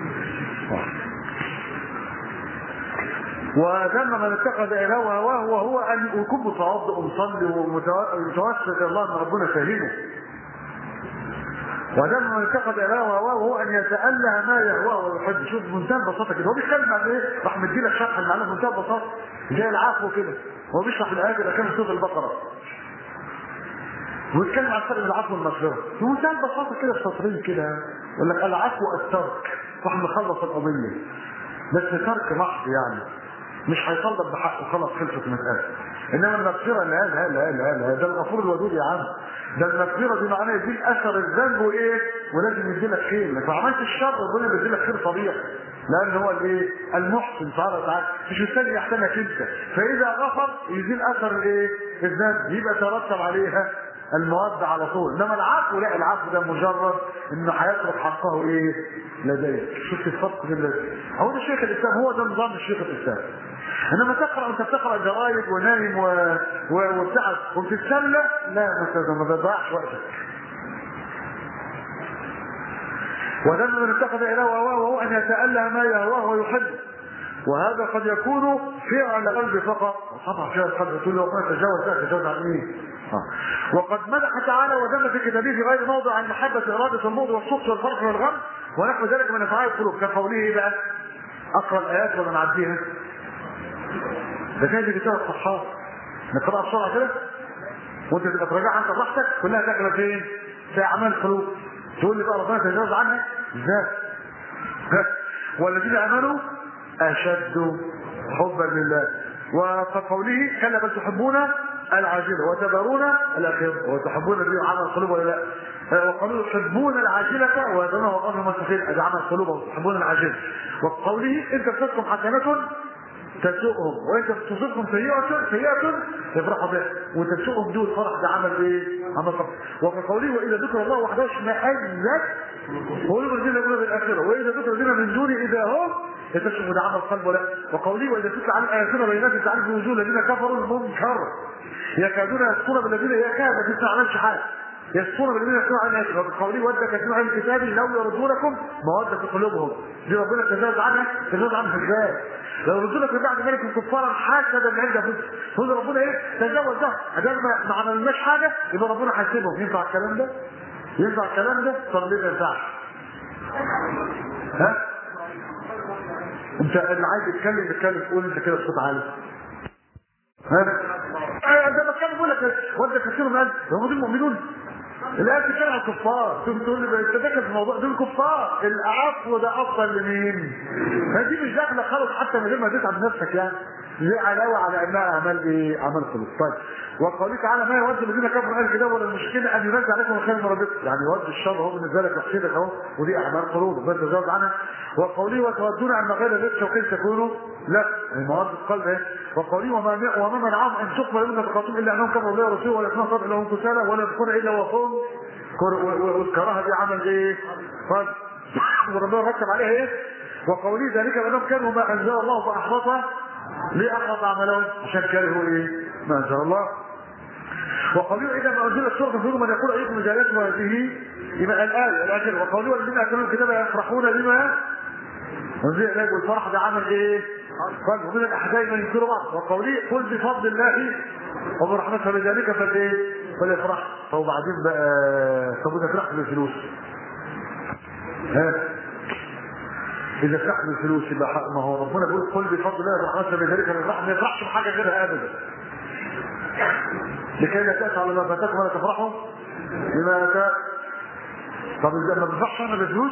A: وذم من اتخذ الهه هواه وهو ان يكون متوضئ ومصلي ومتوسل الى الله ان ربنا يفهمه ودم من اتخذ الهه هواه وهو ان يتاله ما يهواه ويحب شوف بمنتهى البساطه كده هو بيتكلم عن ايه؟ راح مدي لك شرح المعنى بمنتهى البساطه زي العفو كده هو بيشرح الايات اللي كانت في سوره البقره ويتكلم عن فرق العفو والمغفره بمنتهى البساطه كده في سطرين كده يقول لك العفو الترك راح مخلص القضيه بس ترك محض يعني مش هيطلب بحقه خلاص خلصت المساله انما المغفره لا لا لا لا لا ده الغفور الودود يا عم ده المغفره دي معناها يديك اثر الذنب وايه ولازم يدي لك خير لك عملت الشر ربنا بيدي لك خير طبيعي لان هو الايه المحسن سبحانه وتعالى مش مستني يحتاجك انت فاذا غفر يزيل اثر الايه الذنب يبقى ترتب عليها المودة على طول انما العفو لا العفو ده مجرد انه هيترك حقه ايه لديك شفت الفرق بين هو ده شيخ الاسلام هو ده نظام الشيخ الاسلام انما تقرا انت بتقرا جرايد ونايم و... و... وبتاع وبتتسلى لا ما ما تضيعش وقتك وذم من اتخذ اله هواه وهو ان يتألى ما يهواه ويحبه وهذا قد يكون فعل قلب فقط طبعا فعل قلب تقول له ربنا تجاوز لا تجاوز عن ايه آه. وقد مدح تعالى وذم في كتابه في غير موضع عن محبه اراده الموت والسخط والفرح والغم ونحو ذلك من افعال القلوب كقوله ايه بقى؟ اقرا الايات ولا نعديها؟ ده كان في كتاب الصحاح نقراها بسرعه كده وانت تبقى تراجعها انت براحتك كلها داخله فين؟ في اعمال القلوب تقول لي بقى ربنا تجاوز عنها ازاي؟ والذين امنوا اشد حبا لله وقوله كلا بل تحبون العاجله وتذرون الاخره وتحبون الذي عمل القلوب ولا لا وقالوا يحبون العاجله ويذرون وقالوا المستقيم هذا عمل القلوب وتحبون العاجله وقوله ان تمسككم حسنه تسوءهم وان تصبكم سيئه سيئه يفرحوا بها وتسوءهم دون فرح ده عمل ايه؟ عمل فرح وكقوله واذا ذكر الله وحده اشمئزت قلوب الذين يقولون بالاخره واذا ذكر الذين من دونه اذا هم يتشبه ده عمل قلب ولا وقوله واذا تتلى عن اياتنا بينات تعرف وجوه الذين كفروا المنكر يكادون يسطون بالذين يكاد ما تستعملش حاجه يسطون بالذين يسطون عن اياتنا وبقوله ود كثير عن الكتاب لو يردونكم موده في قلوبهم دي ربنا تجاوز عنها تجاوز عنها ازاي؟ لو ردونك من بعد ذلك كفارا حسدا من عند انفسهم تقول ربنا ايه؟ تجاوز ده ادام ما عملناش حاجه يبقى ربنا هيسيبهم ينفع الكلام ده؟ ينفع الكلام ده؟ طب ليه ما ينفعش؟ ها؟ انت اللي عايز يتكلم يتكلم قول انت كده بصوت عالي ها انا بتكلم بقول لك ود كثير من هم دول المؤمنون الآية بتتكلم عن الكفار تقول تقول لي انت داخل في الموضوع دول كفار العفو ده افضل لمين؟ فدي مش داخله خالص حتى من غير ما تتعب نفسك يعني دي علاوه على انها اعمال ايه؟ اعمال قلوب طيب وقوله تعالى ما يود الذين كفروا اهل الكتاب ولا المشكله ان ينزل عليكم خير من ربكم يعني يود الشر هو بالنسبه لك وحشتك اهو ودي اعمال قلوب ربنا تجاوز عنها وقوله وتودون عن غير ذلك شوقين تكونوا لا المواد القلب ايه وقوله وما وما منعهم ان تقبل منهم نفقاتهم الا انهم كفروا بالله ورسوله ولا يكونوا صادق لهم كسالى ولا يذكرون الا وهم والكراهه دي عمل ايه؟ طيب وربنا رتب عليها ايه؟ وقوله ذلك بانهم كانوا ما انزل الله فاحبط ليه احبط عملهم؟ عشان كرهوا ايه؟ ما انزل الله وقوله اذا ما انزلت سوره فيهم من يقول ايكم جالات هذه يبقى الايه الاخر وقوله الذين اكلوا الكتاب يفرحون بما انزل اليك والفرح ده عمل ايه؟ قال ومن الاحزاب من ينكروا بعض وقوله قل بفضل الله وبرحمته بذلك فالايه؟ فليفرح طب وبعدين بقى طب اذا فرحت بالفلوس ها اذا فرحت بالفلوس يبقى ما هو ربنا بيقول قل بفضل الله وبرحمته بذلك فليفرح ما يفرحش بحاجه غيرها ابدا لكي لا تأتى على ما فاتكم ولا تفرحوا بما أتى طب إذا ما بفرحش أنا بفلوس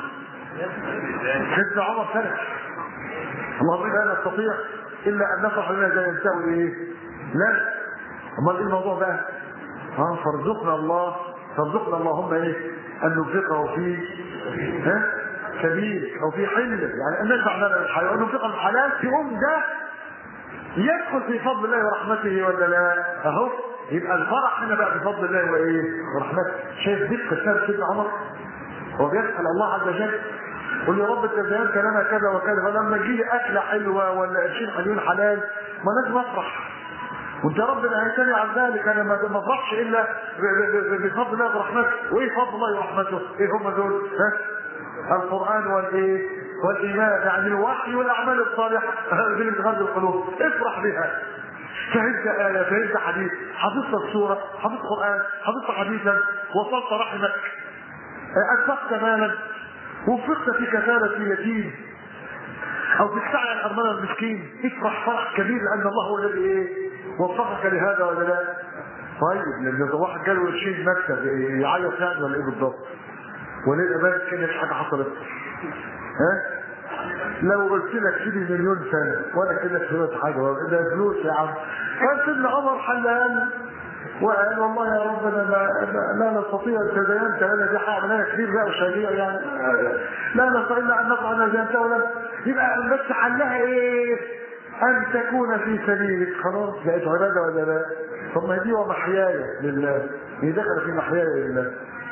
A: سيدنا عمر فرح اللهم لا نستطيع إلا أن نفرح بما لا ينتهي إيه لا أمال إيه الموضوع بقى ها فارزقنا الله فارزقنا اللهم إيه أن ننفقه في ها سبيل أو في حل يعني أن ندفع لنا الحياة وأن ننفقه في الحلال يقوم ده يدخل في فضل الله ورحمته ولا لا اهو يبقى الفرح هنا بقى بفضل الله وايه ورحمته شايف دقه كتاب سيدنا عمر هو بيسال الله عز وجل قل يا رب انت زينت لنا كذا وكذا فلما تجي لي اكله حلوه ولا قرشين حلوين حلال ما لازم افرح وانت يا رب نهيتني عن ذلك انا ما افرحش الا بفضل الله ورحمته وايه فضل الله ورحمته ايه هم دول ها القران والايه والايمان يعني الوحي والاعمال الصالحه دي اللي بتغذي القلوب افرح بها فهمت آية فهمت حديث حفظت السورة حفظت قرآن حفظت حديثا وصلت رحمك أنفقت مالا وفقت في كفالة يتيم أو في السعي على الأرملة المسكين افرح فرح كبير لأن الله هو الذي إيه وفقك لهذا ولا لا؟ طيب لأن واحد جاله يشيل مكتب يعيط يعني ولا إيه بالضبط؟ وليه الأمان كان حاجة حصلت؟ ها؟ لو قلت لك سيدي مليون سنة ولا كده سمعت حاجة ده فلوس يا عم كان سيدنا عمر حلال وقال والله يا رب انا لا, لا نستطيع تزينت انا دي حاجه انا كبير بقى وشريع يعني لا نستطيع الا ان نفعل انا زينت ولا يبقى بس حلها ايه؟ ان تكون في سبيلك خلاص بقت عباده ولا لا؟ طب ما دي ومحياي لله هي دخل في محياي لله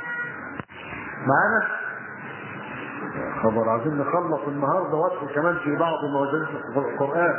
A: معانا؟ خبر عايزين نخلص النهارده وادخل كمان في بعض الموازين في القران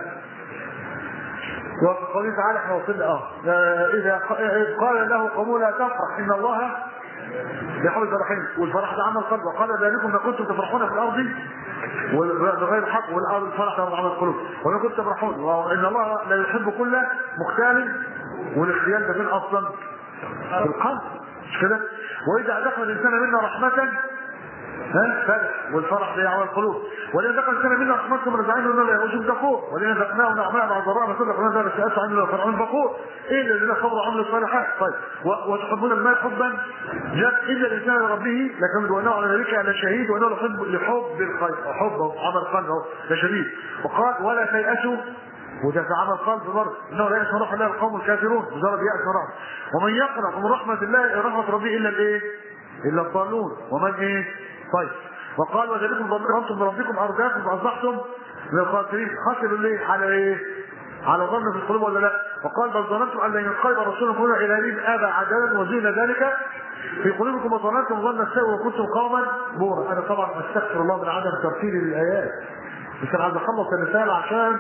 A: وقال تعالى احنا وصلنا اه اذا قال له قوموا لا تفرح ان الله يحب الفرحين والفرح ده عمل قلب وقال ذلكم ما كنتم تفرحون في الارض بغير حق والارض الفرح ده عمل القلوب وما كنتم تفرحون وان الله لا يحب كل مختال والاختيال ده فين اصلا؟ في القلب مش كده؟ واذا دخل الانسان منا رحمه ها فرح والفرح ده يعمل القلوب ولئن دخل الانسان منا رحمه ثم رجعنا انه لا يعوج كفور ولئن ذقناه نعماء مع ضراء مثل قلنا ذلك سيأتى عنه فرعون فقور ايه الذين صبروا وعملوا الصالحات طيب و- وتحبون المال حبا جاء الا الانسان لربه لكن وانه على ذلك لشهيد وانه لحب لحب الخير حب عمل قلب أهو، لشديد وقال ولا تيأسوا وده في عمل قلب برضه انه لا يأس من رحمه الله القوم الكافرون مجرد يأس من رحمه ومن يقنط من رحمه الله رحمه ربه الا الايه؟ الا الضالون ومن ايه؟ طيب وقال وذلكم ظننتم بربكم ارداكم فاصبحتم من الخاسرين خسروا ليه؟ على ايه؟ على ظن في القلوب ولا لا؟ وقال بل ظننتم ان لن ينقلب رسولكم الى دين ابى عدلا وزين ذلك في قلوبكم وظننتم ظن السوء وكنتم قوما بورا انا طبعا استغفر الله من عدم ترتيب الايات بس انا عايز اخلص الرساله عشان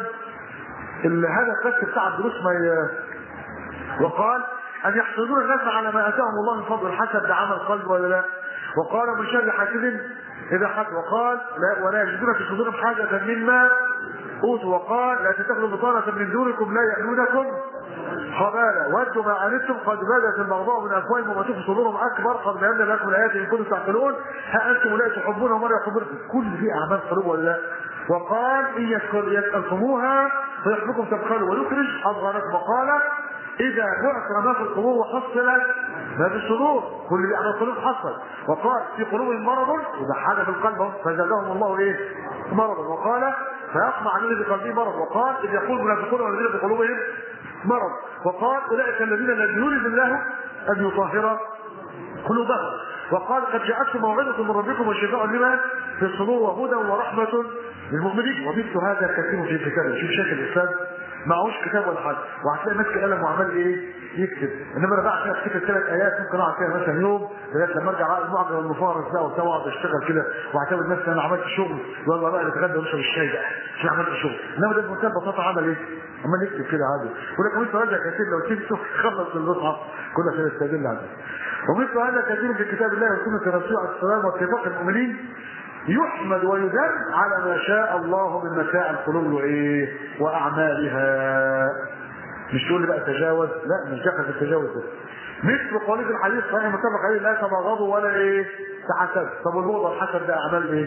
A: الهدف بس بتاع الدروس ما ي... وقال ان يحسدون الناس على ما اتاهم الله من فضل الحسد ده عمل قلب ولا لا وقال من شر حاسد اذا حسد وقال لا ولا يجدون في صدورهم حاجه مما اوتوا وقال لا تتخذوا بطانه من دونكم لا يألونكم خبالا ودوا ما عنتم قد بدت المغضاء من افواههم وما تخفي صدورهم اكبر قد بينا لكم الايات ان كنتم تعقلون ها انتم اولئك تحبونهم ولا يحبونكم كل دي اعمال قلوب ولا لا وقال ان يسكن- يسالكموها فيحبكم تبخلوا ويخرج اضغانكم وقال اذا بعثر ما في القلوب وحصل ما في الصدور كل دي اعمال قلوب حصل وقال في قلوبهم مرض وده حاجه في القلب أهو، فزادهم الله ايه مرضا وقال فيطمع الذي في قلبه مرض وقال اذ يقول المنافقون والذين في قلوبهم مرض وقال اولئك الذين لم يرد الله ان يطهر قلوبهم وقال قد جاءتكم موعظة من ربكم وشفاء لما في الصدور وهدى ورحمة للمؤمنين ومثل هذا كثير في الكتاب شوف شيخ الإسلام معهوش كتاب ولا حاجة وهتلاقي ماسك قلم وعمال ايه يكتب انما انا بقى كده افتكر ثلاث ايات ممكن اقعد فيها مثلا يوم لغايه لما ارجع على المعجم والمفارس بقى وبتاع واقعد اشتغل كده واعتبر نفسي انا عملت شغل يلا بقى نتغدى ونشرب الشاي بقى عشان عملت شغل انما ده بمنتهى البساطه عمل ايه؟ عمال يكتب كده عادي ولكن انت راجع كتير لو تكتب خلص المصحف كل شيء يستدل عليه ومثل هذا كثير في كتاب الله وسنة الرسول عليه السلام واتفاق المؤمنين يحمد ويذم على ما شاء الله من متاع القلوب وايه واعمالها مش تقول لي بقى تجاوز لا مش داخل في التجاوز ده مثل قولي في الحديث صحيح متفق عليه لا تبغضوا ولا ايه تحسد طب والبغض والحسد ده اعمال ايه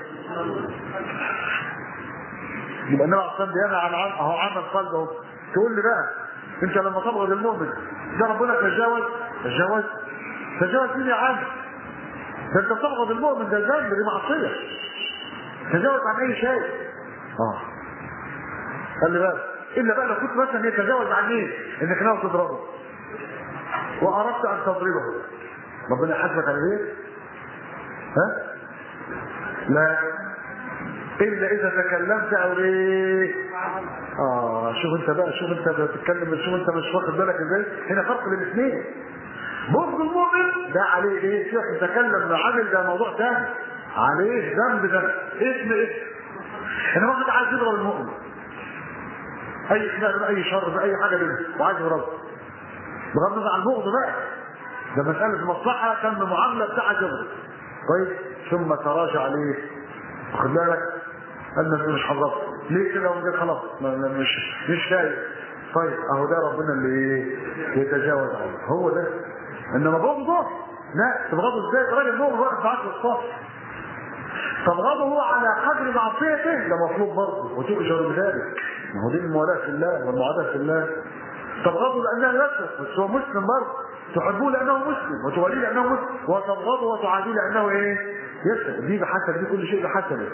A: يبقى النبي عليه الصلاه والسلام عن عن اهو عمل قلب اهو تقول لي بقى انت لما تبغض المؤمن ده ربنا تجاوز تجاوز تجاوز مين يا عم ده انت تبغض المؤمن ده ذنب دي معصيه تجاوز عن اي شيء اه خلي بالك الا بقى لو كنت مثلا يتجاوز عن ايه انك ناوي تضربه واردت ان تضربه ربنا يحاسبك على ايه ها لا الا اذا تكلمت او ايه اه شوف انت بقى شوف انت بتتكلم شوف انت مش واخد بالك ازاي هنا فرق بين الاثنين بغض المؤمن ده عليه ايه شيخ يتكلم عامل ده موضوع ده عليه ذنب ده اسم اسم انا واحد عايز يضرب المؤمن اي خلاف اي شر باي حاجه منه وعايز يضربه بغض النظر عن البغض بقى ده مساله مصلحه كان معامله بتاع يضرب طيب ثم تراجع عليه واخد بالك قال لك مش هضربه ليه كده وجد خلاص ما- ما- مش مش شايف طيب اهو ده ربنا اللي ايه يتجاوز عنه هو ده انما بغضه لا تبغضه ازاي راجل مؤمن واقف معاك في الصف تبغضه على قدر معصيته ده مطلوب برضه وتؤجر بذلك ما هو دي الموالاه في الله والمعاداه في الله تبغضه لانه يسرق بس هو مسلم برضه تحبوه لانه مسلم وتوليه لانه مسلم وتبغضه وتعاديه لانه ايه؟ يسرق دي بحسب دي كل شيء بحسبه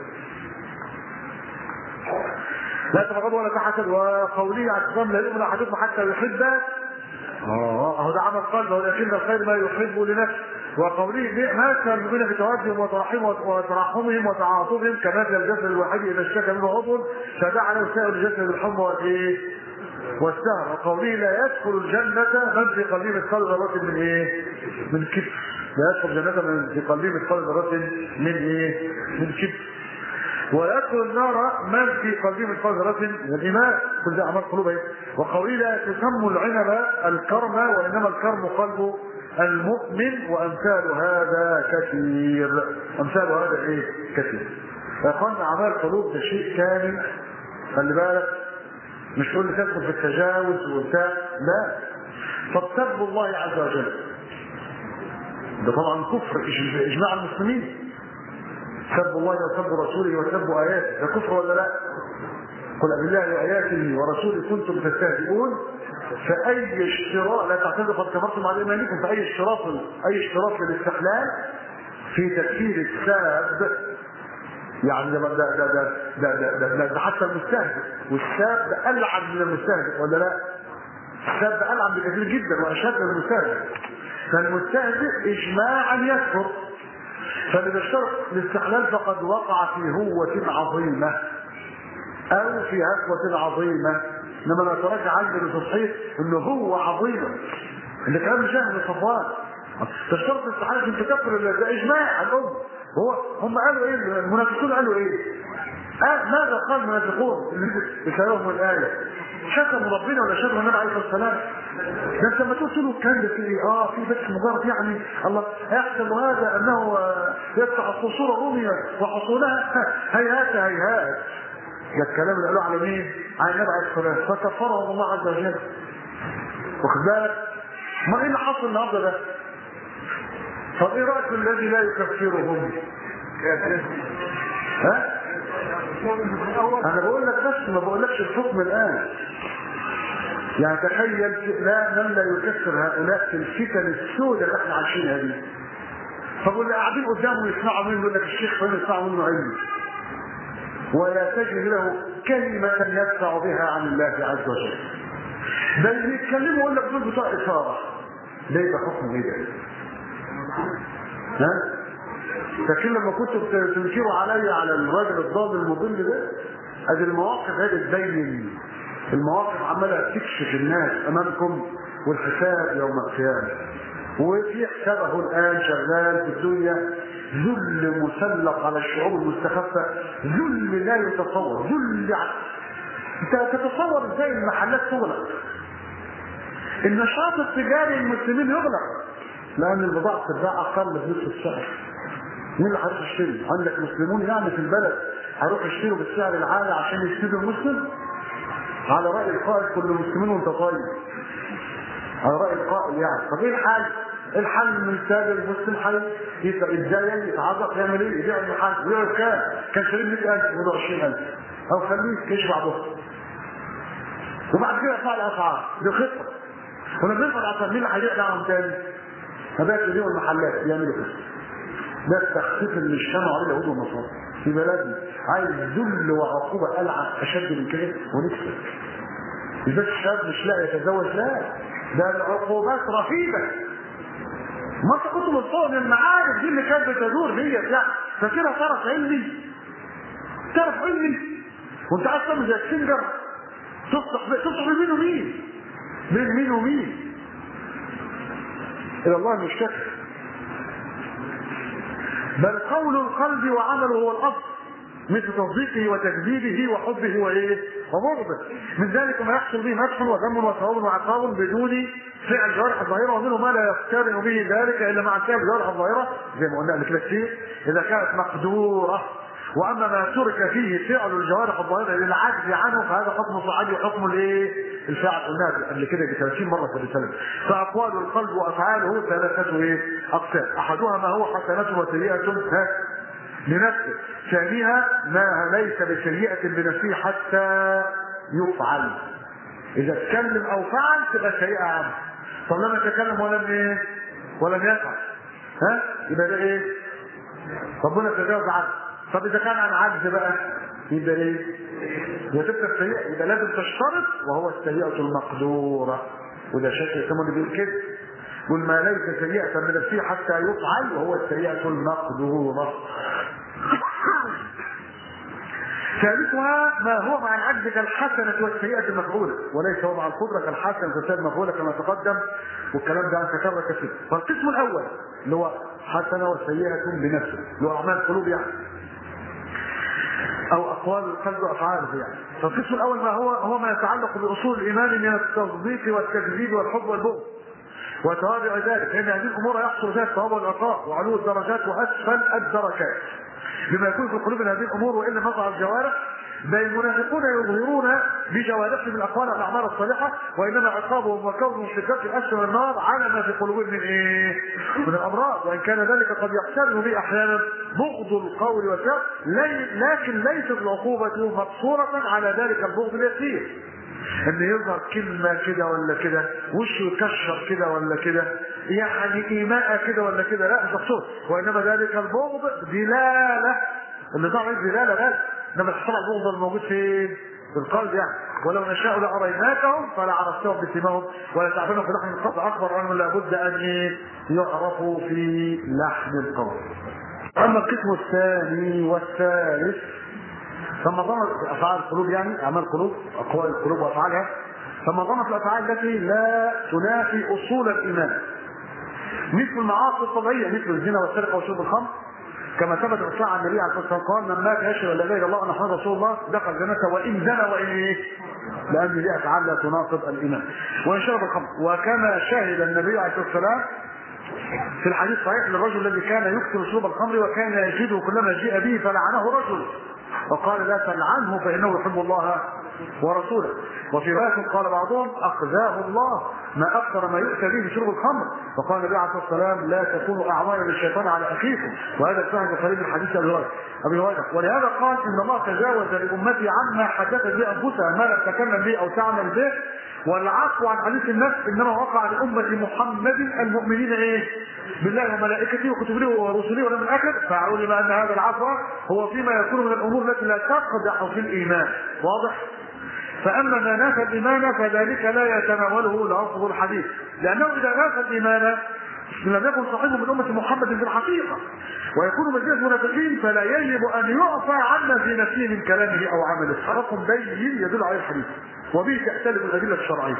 A: لا تبغضوا ولا تحسد وقوله عليه السلام لا يؤمن احدكم حتى يحب اه اهو ده عمل قلب ولكن الخير ما يحب لنفسه وقوله ما كان المؤمنين بتوادهم وتراحمهم وتراحمهم وتعاطفهم كمثل الجسد الواحد اذا اشتكى منه عضو فدعا له سائر الجسد بالحمى والايه؟ والسهر وقوله لا يدخل الجنة من في قلبه مثقال ذرة من ايه؟ من كبر لا يدخل الجنة من في قلبه مثقال ذرة من ايه؟ من كبر ويدخل النار من في قلبه مثقال ذرة من الإيمان كل ده أعمال قلوب إيه؟ وقوله لا تسموا العنب الكرم وإنما الكرم قلب المؤمن وامثال هذا كثير امثال هذا ايه كثير يا اخوانا اعمال القلوب ده شيء ثاني خلي بالك مش تقول لي تدخل في التجاوز وبتاع لا طب سب الله عز وجل ده طبعا كفر إج- اجماع المسلمين سب الله وسب رسوله وسب اياته ده كفر ولا لا؟ قل بالله واياته ورسوله كنتم تستهزئون فاي اشتراط لا تعتذروا قد كفرتم على ايمانكم فاي اشتراط اي اشتراط للاستحلال في تكفير الساب يعني ده ده ده ده ده, ده, ده, ده, ده حتى المستهزئ والساب ده العن من المستهزئ ولا لا؟ الساب ده العن بكثير جدا واشد من المستهزئ فالمستهزئ اجماعا يكفر فالذي اشترط الاستحلال فقد وقع في هوة عظيمة او في هفوة عظيمة انما لا تراجع عندي لتصحيح انه هو عظيمة اللي كان جهل صفوان تشترط الاستحالة عشان تكفر ده اجماع الام هو هم قالوا ايه المنافقون قالوا ايه آه ماذا قال المنافقون اللي بسببهم الآية شتموا ربنا ولا شتموا النبي عليه الصلاة والسلام ده انت لما تقول له الكلام ده في ايه اه في بس مجرد يعني الله يحسب هذا انه آه، يفتح القصور الرومية وحصولها هيهات هيهات ده الكلام اللي قالوه على مين؟ على النبي عليه الصلاة والسلام فكفرهم الله عز وجل واخد بالك؟ ما ايه اللي حصل النهارده ده؟ طب ايه رايك في الذي لا يكفرهم؟ ها؟ انا بقول لك بس ما بقولكش الحكم الان يعني تخيل لا من لا يكفر هؤلاء في الفتن السوداء اللي احنا عايشينها دي طب واللي قاعدين قدامه يسمعوا منه يقول لك الشيخ فلان يسمعوا منه علم ولا تجد له كلمة يدفع بها عن الله عز وجل بل يتكلموا يقول لك دول بتوع إثارة ده يبقى حكم ايه ده؟ ها؟ لكن لما كنتوا بت- تنكروا علي على الراجل الضال المضل ده ادي المواقف هذه تبين المواقف عماله تكشف الناس امامكم والحساب يوم القيامه وفي حسابه الان شغال في الدنيا ذل مسلط على الشعوب المستخفه ذل لا يتصور ذل ع- انت تتصور ازاي المحلات تغلق النشاط التجاري المسلمين يغلق لان البضاعه بتتباع اقل بنصف السعر مين اللي هيروح يشتري؟ عندك مسلمون يعني في البلد هيروحوا يشتروا بالسعر العالي عشان يشتروا المسلم؟ على رأي القائل كل مسلمين وانت طيب. على رأي القائل يعني، طب ايه الحل؟ الحل من تاجر المسلم حل يتدين يتعرف يعمل ايه؟ يبيع المحل ويبيع بكام؟ كان شاريه 100000 وده 20000 او خليه يشبع بكره. وبعد كده يرفع الاسعار دي خطه. ولما يرفع الاسعار مين اللي هيبيع دعم تاني؟ هبات يبيعوا المحلات يعملوا كده. ده التخفيف اللي اجتمعوا عليه اليهود والنصارى في بلدنا عايز ذل وعقوبه العن اشد من كده ونكسب مش بس الشاب مش لاقي يتزوج لا ده العقوبات رهيبه ما انت كنت من المعارف دي اللي كانت بتدور ديت يعني فاكرها طرف علمي طرف علمي وانت عايز تعمل زي السنجر تصلح تصلح بين مين ومين بين مين ومين الى الله المشتكى بل قول القلب وعمله هو الاصل مثل تصديقه وتكذيبه وحبه وايه؟ وبغضه من ذلك ما يحصل به مدح وذم وثواب وعقاب بدون فعل جوارح الظاهره ومنه ما لا يقترن به ذلك الا مع فعل جوارح الظاهره زي ما قلنا قبل كده كتير اذا كانت مقدوره واما ما ترك فيه فعل الجوارح الظاهره للعجز عنه فهذا حكم صعيدي وحكم الايه؟ الفاعل قلناها قبل كده ب 30 مره في الرساله فاقوال القلب وافعاله ثلاثه ايه؟ اقسام احدها ما هو حسنه وسيئه ها لنفسه ثانيها ما ليس بسيئة بنفسه حتى يفعل إذا اتكلم أو فعل تبقى سيئة عنه طب لما تكلم ولم إيه؟ ولم يفعل ها يبقى ده إيه؟ ربنا تجاوز عنه طب إذا كان عن عجز بقى يبقى إيه؟ وتبقى السيئة يبقى لازم تشترط وهو السيئة المقدورة وده شكل يسمونه اللي بيقول كده قل ما ليس سيئة من نفسه حتى يفعل وهو السيئة المقدورة ثالثها ما هو مع العجز كالحسنة والسيئة المفعولة وليس هو مع القدرة كالحسنة والسيئة المفعولة كما تقدم والكلام ده تكرر كثير فالقسم الأول اللي هو حسنة وسيئة بنفسه اللي هو أعمال القلوب يعني أو أقوال القلب وأفعاله يعني فالقسم الأول ما هو هو ما يتعلق بأصول الإيمان من التصديق والتكذيب والحب والبغض وتوابع ذلك فإن هذه الأمور يحصل فيها الثواب والعقاب وعلو الدرجات وأسفل الدركات بما يكون في قلوب هذه الأمور وإلا مقع الجوارح بل المنافقون يظهرون بجوارحهم الاقوال والاعمال الصالحه وانما عقابهم وكونهم في الدرك الاسفل من النار على ما في قلوبهم من ايه؟ من الامراض وان كان ذلك قد يحتمل به احيانا بغض القول والفعل لكن ليست العقوبه مقصوره على ذلك البغض اليسير ان يظهر كلمه كده ولا كده وشه يكشر كده ولا كده يعني ايماء كده ولا كده لا مش مقصود وانما ذلك البغض دلاله اللي ظهر دلاله بس انما الحصول على البغض الموجود فين؟ في القلب يعني ولو نشاء لاريناكهم فلا عرفتهم بسيماهم ولا تعرفونهم في لحم القلب اخبر انهم لابد ان يعرفوا في لحم القلب. اما القسم الثاني والثالث ثم ضمت افعال القلوب يعني اعمال القلوب اقوال القلوب وافعالها ثم ضمت الافعال التي لا تنافي اصول الايمان مثل المعاصي الطبيعيه مثل الزنا والسرقه وشرب الخمر كما ثبت في عن النبي عليه الصلاه والسلام قال من مات يشهد ان لا اله الا الله وان محمد رسول الله دخل جنته وان زنى وان ايه؟ لان دي افعال لا تناقض الايمان. وان شرب الخمر وكما شهد النبي عليه الصلاه والسلام في الحديث الصحيح للرجل الذي كان يكثر شرب الخمر وكان يجده كلما جيء به فلعنه رجل وقال لا تلعنه فانه يحب الله ورسوله وفي روايه قال بعضهم اخزاه الله ما اكثر ما يؤتى به بشرب الخمر وقال النبي عليه الصلاه والسلام لا تكونوا اعوانا للشيطان على اخيكم وهذا الفهم القريب من حديث ابي هريره ابي هريره ولهذا قال ان الله تجاوز لامتي عما حدثت به انفسها ما لم تتكلم به او تعمل به والعفو عن حديث النفس انما وقع لامه محمد المؤمنين ايه؟ بالله وملائكته وكتبه ورسله واليوم الاخر فعلم ان هذا العفو هو فيما يكون من الامور التي لا تقدح في الايمان واضح؟ فاما ما نافى الايمان فذلك لا يتناوله لفظ الحديث لانه اذا نافى الايمان لم يكن صاحبه من امه محمد في الحقيقه ويكون مزيد المنافقين فلا يجب ان يعفى عما في نفسه من كلامه او عمله فرق بين يدل عليه الحديث وبه تختلف الادله الشرعيه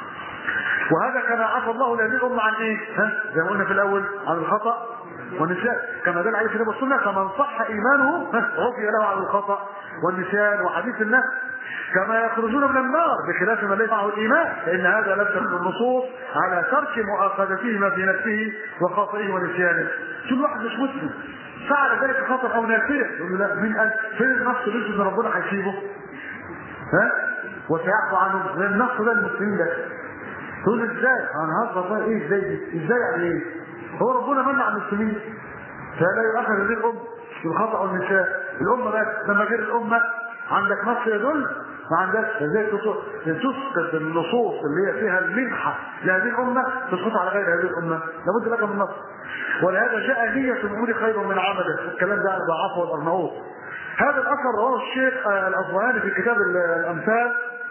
A: وهذا كما عفى الله لهذه الامه عن ايه؟ ها؟ زي ما قلنا في الاول عن الخطا والنسيان كما دل عليه الكتاب والسنه فمن صح ايمانه عفي له عن الخطا والنسيان وحديث النفس كما يخرجون من النار بخلاف من ليس معه الايمان فان هذا لم تكن النصوص على ترك مؤاخذته ما في نفسه وخطئه ونسيانه شوف واحد مش مسلم فعل ذلك خطا او ناسيه يقول له لا مين قال فين النص اللي ان ربنا هيسيبه ها وسيعفو عنه النص ده المسلمين ده تقول ازاي هنهزر بقى ايه ازاي دي؟ ازاي يعني ايه هو ربنا منع المسلمين فلا يؤخذ هذه الامه بالخطا والنساء الامه بس لما غير الامه عندك نص يدل ما عندكش ازاي تسقط النصوص اللي هي فيها المنحه لهذه الامه تسقط على غير هذه الامه لابد لك من نص ولهذا جاء نية الامور خير من عمله الكلام ده ضعفه والارناؤوط هذا الاثر رواه الشيخ الاصبهاني في كتاب الامثال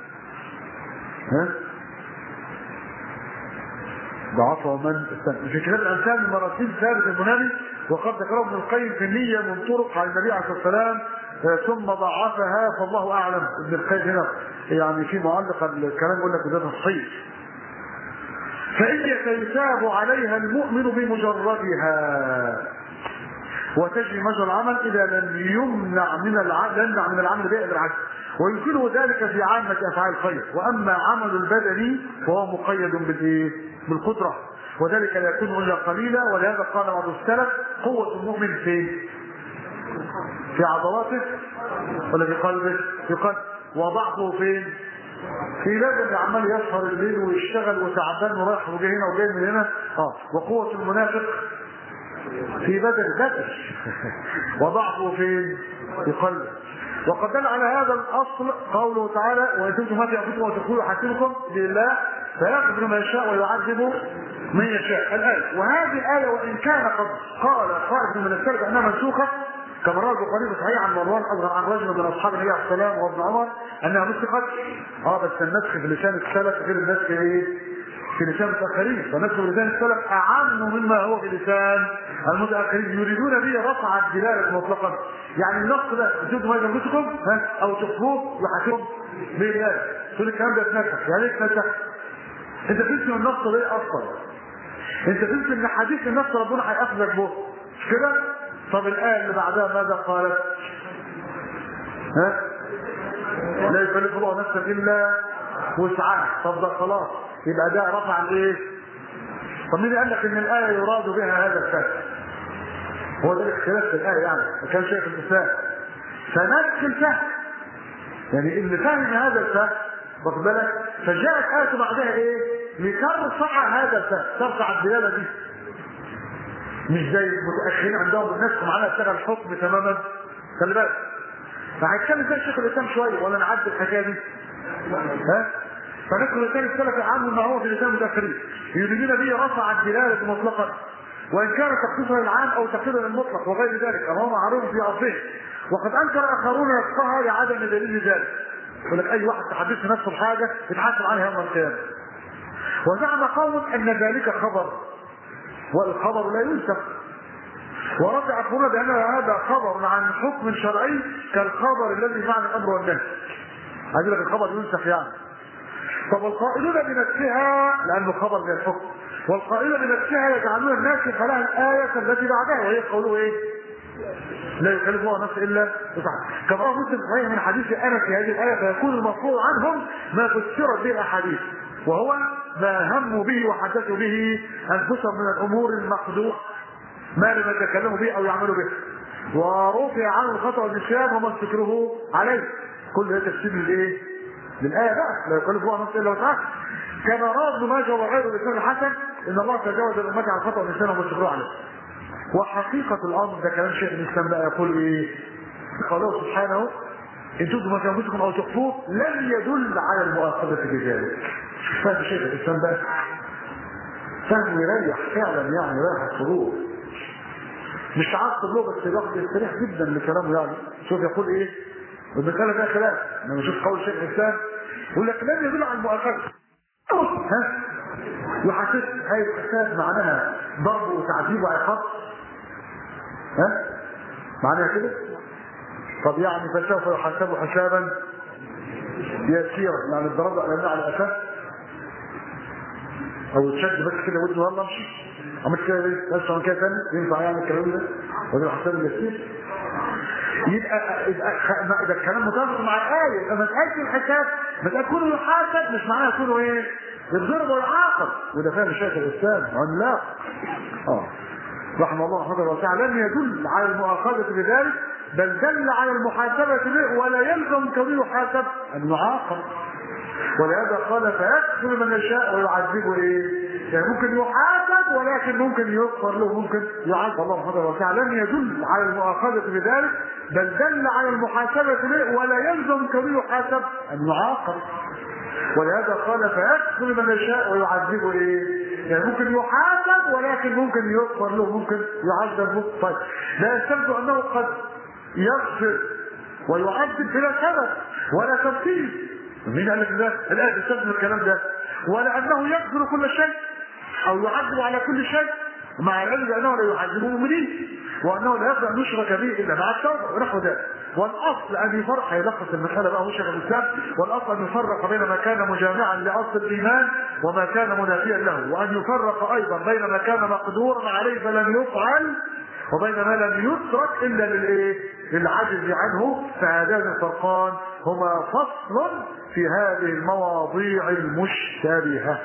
A: ها ضعفه من في كتاب الامثال من مراسيل ثابت البناني وقد ذكره ابن القيم في النية من طرق عن النبي عليه الصلاه والسلام ثم ضعفها فالله اعلم ابن القيم هنا يعني في معلق الكلام يقول لك ده تصحيح فإن يثاب عليها المؤمن بمجردها وتجري مجرى العمل اذا لم يمنع من العمل يمنع من العمل بها بالعكس ويمكنه ذلك في عامة افعال الخير واما عمل البدن فهو مقيد بالايه؟ بالقدرة وذلك لا يكون الا قليلا ولهذا قال بعض السلف قوة المؤمن فين؟ في عضلاته ولا في قلبه؟ في قلبه وضعفه فين؟ في بدن عمال يسهر الليل ويشتغل وتعبان ورايح وجاي هنا وجاي من هنا اه وقوة المنافق في بدن بدن وضعفه فين؟ في قلبه وقد دل على هذا الاصل قوله تعالى وان كنتم ما في انفسكم وتخفوا يحاسبكم بالله فيغفر ما يشاء ويعذب من يشاء الايه وهذه الايه وان كان قد قال قائد من السلف انها منسوخه كما روى البخاري صحيح عن مروان اصغر عن رجل من اصحاب النبي عليه السلام وابن عمر انها نسخت اه بس النسخ في لسان السلف غير النسخ ايه؟ في لسان المتاخرين فالنسخ في لسان السلف اعم مما هو في لسان المتاخرين يريدون به رفع الدلاله مطلقا يعني النص ده تجدوا ما يملككم ها او تخفوه يحاسبكم بالله تقول الكلام ده اتنسخ يعني ايه اتنسخ؟ انت تنسي النص ده ايه اصلا؟ انت تنسي ان حديث النص ربنا هياخذك به مش كده؟ طب الآية اللي بعدها ماذا قالت؟ ها؟ لا يكلف الله نفسا إلا وسعها طب ده خلاص يبقى ده رفع الايه؟ طب مين قال لك ان الايه يراد بها هذا الفهم هو ده الاختلاف في الايه يعني ما كان شيخ الاسلام فنفس الفهم يعني اللي فهم هذا الفهم واخد بالك فجاءت آية بعدها ايه؟ لترفع هذا الفهم، ترفع الدلالة دي. مش زي المتأخرين عندهم الناس معناها اشتغل الحكم تماما خلي بالك. فهيتكلم زي شيخ الإسلام شوية ولا نعدي الحكاية دي؟ ها؟ فنذكر لسان السلف العام ما هو في لسان المتأخرين. يريدون به رفع الدلالة مطلقا وإن كان تخصيصا للعام أو تقييدا للمطلق وغير ذلك أمام معروف في عرفه وقد أنكر آخرون نسخها لعدم دليل ذلك يقول لك اي واحد تحدث نفسه بحاجه يتحاسب عنها يوم القيامه. وزعم قوم ان ذلك خبر والخبر لا ينسخ. ورد اخرون بان هذا خبر عن حكم شرعي كالخبر الذي معنى الامر والنهي. هذه لك الخبر ينسخ يعني. طب والقائلون بنفسها لانه خبر من الحكم والقائلون بنفسها يجعلون الناسخ لها الايه التي بعدها وهي قوله ايه؟ لا يكلف الله نفسا الا وسعها كما روى مسلم صحيح من حديث انس في هذه الايه فيكون المرفوع عنهم ما فسرت به الاحاديث وهو ما هموا به وحدثوا به انفسهم من الامور المقدوره ما لم يتكلموا به او يعملوا به ورفع عنه الخطا والنسيان وما استكره عليه كل ده تفسير للايه؟ للايه بقى لا يكلف الله نفسا الا وسعها كما روى ابن ماجه وغيره باسناد الحسن ان الله تجاوز الامه عن الخطا والنسيان وما استكره عليه وحقيقة الأمر ده كلام شيخ الإسلام بقى يقول إيه؟ قوله سبحانه إن تبدوا ما في أنفسكم أو تخفوه لن يدل على المؤاخذة بذلك. فاهم شيخ الإسلام بقى؟ فهم يريح فعلا يعني رايح الصدور. مش عاصب له بس الواحد يستريح جدا لكلامه يعني. شوف يقول إيه؟ والمسألة فيها خلاف. لما نشوف قول شيخ الإسلام يقول لك لن يدل على المؤاخذة. ها؟ وحسيت هاي الحساب معناها ضرب وتعذيب وعقاب ها معناها كده طب يعني فسوف يحاسب حسابا يسيرا يعني الضرب على على الاساس او تشد بس كده ودي والله امشي عملت كده ليه؟ بس عمل كده ثاني ينفع يعني الكلام ده؟ وده الحساب اليسير يبقى يبقى اذا الكلام متفق مع الايه يبقى مساله الحساب مساله كونه يحاسب مش معناها كونه ايه؟ يتضرب ويعاقب وده فهم شيخ الاسلام عملاق اه رحمه الله رحمه الله واسعه لم يدل على المؤاخذه بذلك بل دل على المحاسبه به ولا يلزم كونه يحاسب ان يعاقب ولهذا قال فيكفر من يشاء ويعذبه ايه؟ يعني ممكن يحاسب ولكن ممكن يغفر له ممكن يعذب الله سبحانه وتعالى لم يدل على المؤاخذة بذلك بل دل على المحاسبة به ولا يلزم كونه يحاسب أن يعاقب ولهذا قال فيكفر من يشاء ويعذبه ايه؟ يعني ممكن يحاسب ولكن ممكن يغفر له ممكن يعذب له طيب لا يستبدو انه قد يغفر ويعذب بلا سبب ولا ترتيب مين قال لك ده؟ الآية تستخدم الكلام ده ولا أنه يغفر كل شيء أو يعذب على كل شيء مع العلم بأنه لا يعذب المؤمنين وأنه لا يقدر أن يشرك به إلا مع التوبة ونحو ذلك والأصل أن يفرق هيلخص المسألة بقى هو شيخ الإسلام والأصل أن يفرق بين ما كان مجامعا لأصل الإيمان وما كان منافيا له وأن يفرق أيضا بين ما كان مقدورا عليه فلم يفعل وبين ما لم يترك إلا للإيه؟ للعجز عنه فهذان الفرقان هما فصل في هذه المواضيع المشتبهة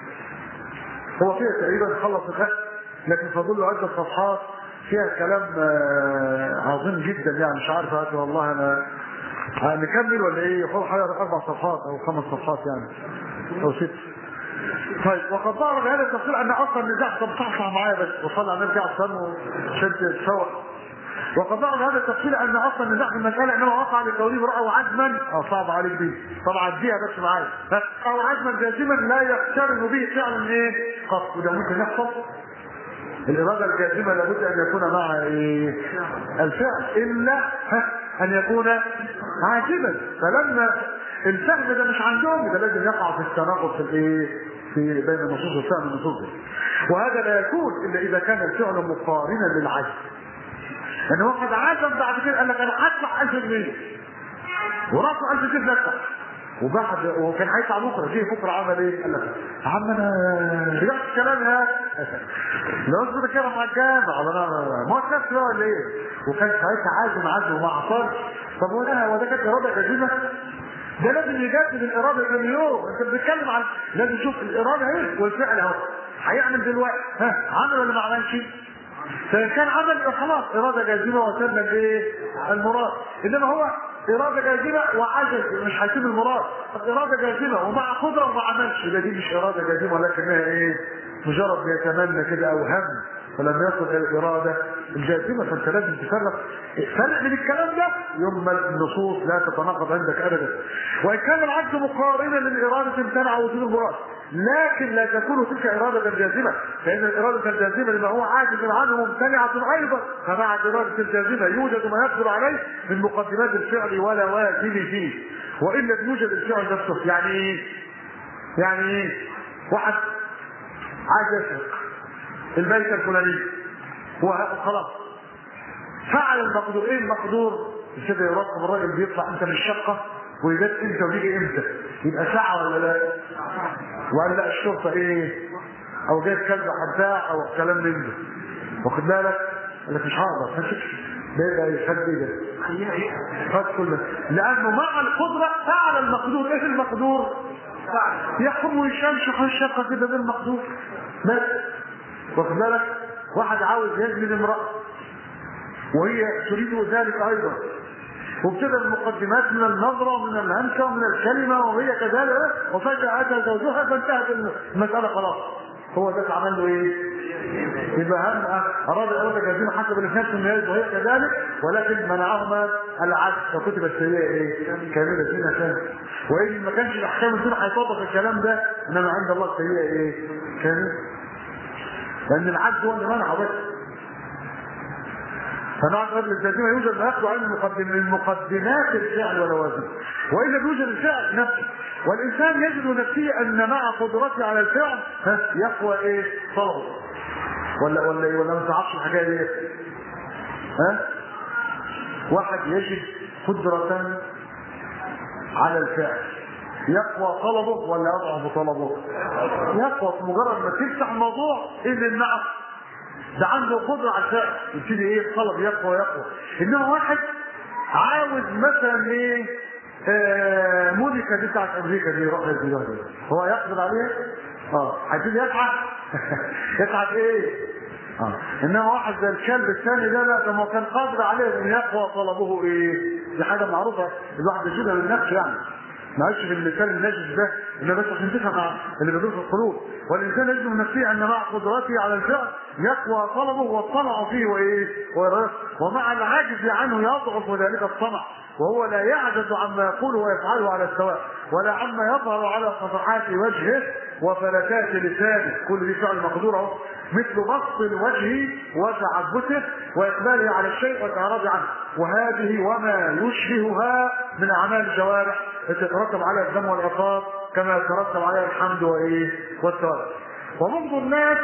A: هو فيها تقريبا خلص الخط لكن فاضل له عدة صفحات فيها كلام عظيم جدا يعني مش عارف هاتي والله انا هنكمل ولا ايه يقول حوالي اربع صفحات او خمس صفحات يعني او ست طيب وقد ظهر بهذا التفصيل ان اصلا النزاع طب صحصح معايا بس وصلنا على نرجع عشان عشان تتسوق وقد ظهر بهذا التفصيل ان اصلا النزاع في المساله انما وقع لكونه راوا عزما اه صعب عليك دي طبعا اديها بس معايا او عزما جازما لا يقترن به فعل ايه قط وده ممكن يحصل الإرادة الجازمة لابد أن يكون معها إيه؟ الفعل إلا أن يكون عاجبا فلما الفهم ده مش عندهم يبقى لازم يقع في التناقض في الإيه؟ في بين النصوص والفهم النصوص دي. وهذا لا يكون إلا إذا كان الفعل مقارنا للعجز. لأن واحد عزم بعد كده قال لك أنا هدفع 1000 جنيه وراسه 1000 جنيه ندفع وبعد وكان هيطلع بكره جه بكره عمل ايه؟ قال لك يا عم انا رجعت الكلام يا لو اظبط كده مع الجامع ولا انا ما نفسي بقى ولا ايه؟ وكان ساعتها عازم عزم وما حصلش طب هو ده هو ده كانت اراده جزيمه؟ ده لازم يجدد الاراده كل يوم انت بتتكلم عن لازم تشوف الاراده اهي والفعل اهو هيعمل دلوقتي ها عمل ولا ما عملش فان كان عمل يبقى خلاص اراده جازمه وسلم الايه المراد انما هو اراده جازمه وعجز مش هيسيب المراد اراده جازمه ومع قدره وما عملش يبقى دي مش اراده جازمه ولكنها ايه مجرد يتمنى كده او هم فلم يصل الى الاراده الجازمه فانت لازم تفرق فرق من الكلام ده يوم ما النصوص لا تتناقض عندك ابدا وان كان العجز مقارنا للاراده امتنع وجود المراد لكن لا تكون تلك اراده جازمه فان الاراده الجازمه لما هو عاجز عنه ممتنعه ايضا فمع الاراده الجازمه يوجد ما يقدر عليه من مقدمات الفعل ولا واجب فيه وان لم يوجد الفعل نفسه يعني ايه؟ يعني ايه؟ واحد عايز يسرق البيت الفلاني وخلاص فعل المقدور ايه المقدور كده يراقب الراجل بيطلع امتى من الشقه ويجات امتى ويجي امتى يبقى ساعه ولا لا وقال لا الشرطه ايه او جايب كلب حداع او كلام من ده واخد بالك قال لك مش هقدر ده يبقى يخد ايه ده خد كل ده لانه مع القدره فعل المقدور ايه المقدور يحكم ويشمشح الشقه كده بالمقدور بس واخد بالك واحد عاوز يجلد امراه وهي تريد ذلك ايضا وابتدى المقدمات من النظره ومن الهمسه ومن الكلمه وهي كذلك وفجاه اتى زوجها فانتهت المساله خلاص هو ده عمل له ايه؟ يبقى هم اراد اراده جازمه حسب اللي في نفس النهايه وهي كذلك ولكن منعهما العدل فكتب السيئه ايه؟ كامله فينا كان وان ما كانش الاحكام الدين هيطبق الكلام ده انما عند الله السيئه ايه؟ كامله لان العدل هو اللي منعه بس فمع قبل الجازمه يوجد ما ياخذ عن المقدم من مقدمات الفعل والوازم والا يوجد الفعل نفسه والانسان يجد نفسه ان مع قدرته على الفعل يقوى ايه طلبه ولا ولا ولا ما تعرفش الحكايه دي ها واحد يجد قدرة على الفعل يقوى طلبه ولا يضعف طلبه؟ يقوى مجرد ما تفتح الموضوع اذن معه ده عنده قدره على الفعل يبتدي ايه الطلب يقوى يقوى انما واحد عاوز مثلا ايه آه مونيكا دي بتاعت امريكا دي روح دي هو يقدر عليها؟ اه هيبتدي يتعب يتعب ايه؟ اه انما واحد زي الكلب الثاني ده لا ده ما كان قادر عليه ان يقوى طلبه ايه؟ دي حاجه معروفه الواحد يجيبها من نفسه يعني معلش في المثال النجس ده انما بس عشان تفهم اللي بيدور في القلوب والانسان يجد من نفسه ان مع قدرته على الفعل يقوى طلبه والطمع فيه وايه؟ ومع العجز عنه يضعف ذلك الطمع وهو لا يعجز عما يقوله ويفعله على السواء ولا عما يظهر على صفحات وجهه وفلكات لسانه كل دي فعل مقدور اهو مثل بسط الوجه وتعبته واقباله على الشيء والاعراض عنه وهذه وما يشبهها من اعمال الجوارح تترتب على الذم والعقاب كما يترتب عليها الحمد وايه والثواب وبعض الناس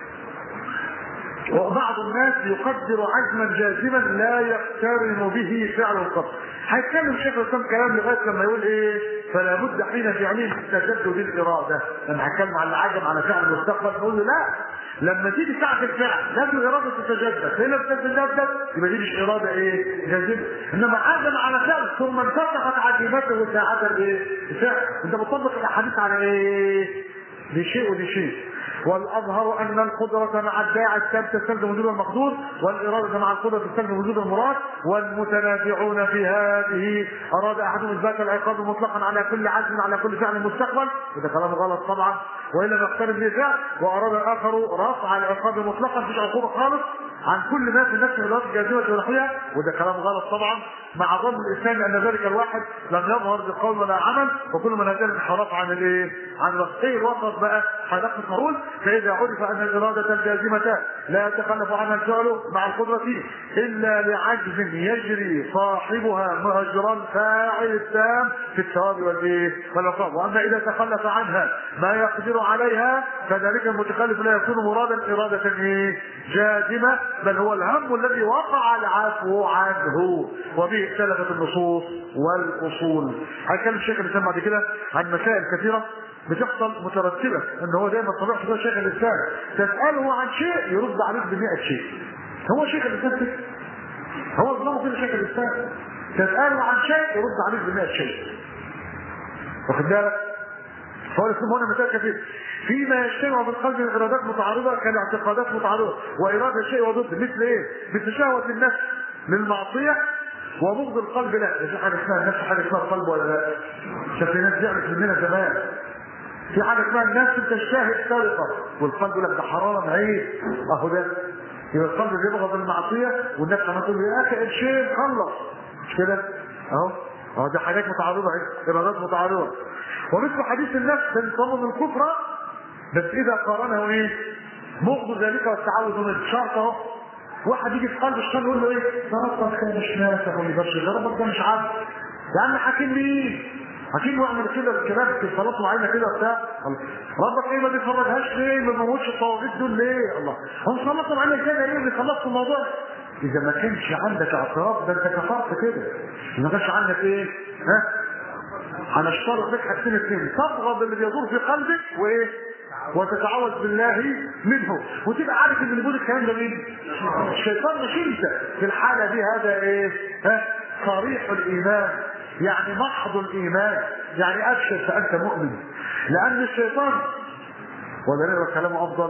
A: وبعض الناس يقدر عزما جازما لا يقترن به فعل القصد هيتكلم شيخ الاسلام كلام لغايه لما يقول ايه فلا بد حين فعله من تجدد الاراده لما هتكلم عن العجم على فعل المستقبل نقول له لا لما تيجي ساعة الفعل لازم الإرادة تتجدد، فإن لم تتجدد يبقى دي مش إرادة إيه؟ جاذبة، إنما عزم على فعل ثم انفتحت عزيمته ساعة الإيه؟ الفعل، أنت بتطبق الأحاديث على إيه؟ دي شيء ودي شيء. والاظهر ان القدره مع الداعي التام تستلزم وجود المقدور والاراده مع القدره تستلزم وجود المراد والمتنازعون في هذه اراد احدهم اثبات العقاب مطلقا على كل عزم على كل فعل مستقبل وده كلام غلط طبعا والا نقترب به فعل واراد الاخر رفع العقاب مطلقا مفيش عقوبه خالص عن كل ما في نفس الوقت الجاذبه ونحوها وده كلام غلط طبعا مع ظن الاسلام ان ذلك الواحد لم يظهر بقول ولا عمل وكل من هذا الانحراف عن الايه؟ عن الوسط ايه الوسط بقى؟ هنقص نقول فاذا عرف ان الاراده الجازمه لا يتخلف عنها الفعل مع القدره الا لعجز يجري صاحبها مهجر الفاعل التام في الثواب والايه؟ والعقاب واما اذا تخلف عنها ما يقدر عليها فذلك المتخلف لا يكون مرادا اراده ايه؟ جازمه بل هو الهم الذي وقع العفو عنه وبه اختلفت النصوص والاصول هنتكلم الشيخ الاسلام بعد كده عن مسائل كثيره بتحصل مترتبه ان هو دايما طبيعته كده شيخ الاسلام تساله عن شيء يرد عليك ب شيء هو شيخ الاسلام كده هو نظامه كده شيخ الاسلام تساله عن شيء يرد عليك ب شيء واخد بالك فهو الاسلام هنا مثال كثير فيما يجتمع في القلب من ارادات متعارضه كالاعتقادات متعارضه واراده الشيء وضده مثل ايه؟ مثل شهوه النفس للمعصيه وبغض القلب لا ده في حاجه اسمها النفس حاجه اسمها القلب ولا لا؟ شاف في ناس زعلت مننا زمان في حاجه اسمها النفس تشتهي السرقه والقلب يقول لك ده حرام عيب اهو ده يبقى القلب بيبغض المعصيه والنفس عمال تقول يا اخي الشيء خلص مش كده؟ اهو اهو دي حاجات متعارضه اهي ارادات متعارضه ومثل حديث النفس تنصمم الكفر بس اذا قارنه ايه؟ بغض ذلك والتعوذ منه شرط اهو واحد يجي في قلب الشيطان يقول له ايه؟ ده ربك ده مش نافع ويبشر ده ربك ده مش عارف يا عم حكيم مين؟ حكيم واعمل كده الكلام في صلاه معينه كده وبتاع ربك ايه ما بيفرجهاش ليه؟ ما بيموتش الطواغيت دول ليه؟ الله هم صلاه معينه كده ايه اللي خلصت الموضوع؟ اذا ما كانش عندك اعتراف ده انت كفرت كده ما كانش عندك ايه؟ ها؟ هنشترط لك حاجتين اثنين تبغض اللي بيدور في قلبك وايه؟ وتتعوذ بالله منه وتبقى عارف ان اللي بيقول الكلام ده مين؟ الشيطان مش انت في الحاله دي هذا ايه؟ ها؟ صريح الايمان يعني محض الايمان يعني ابشر فانت مؤمن لان الشيطان ولا نقرا كلامه افضل؟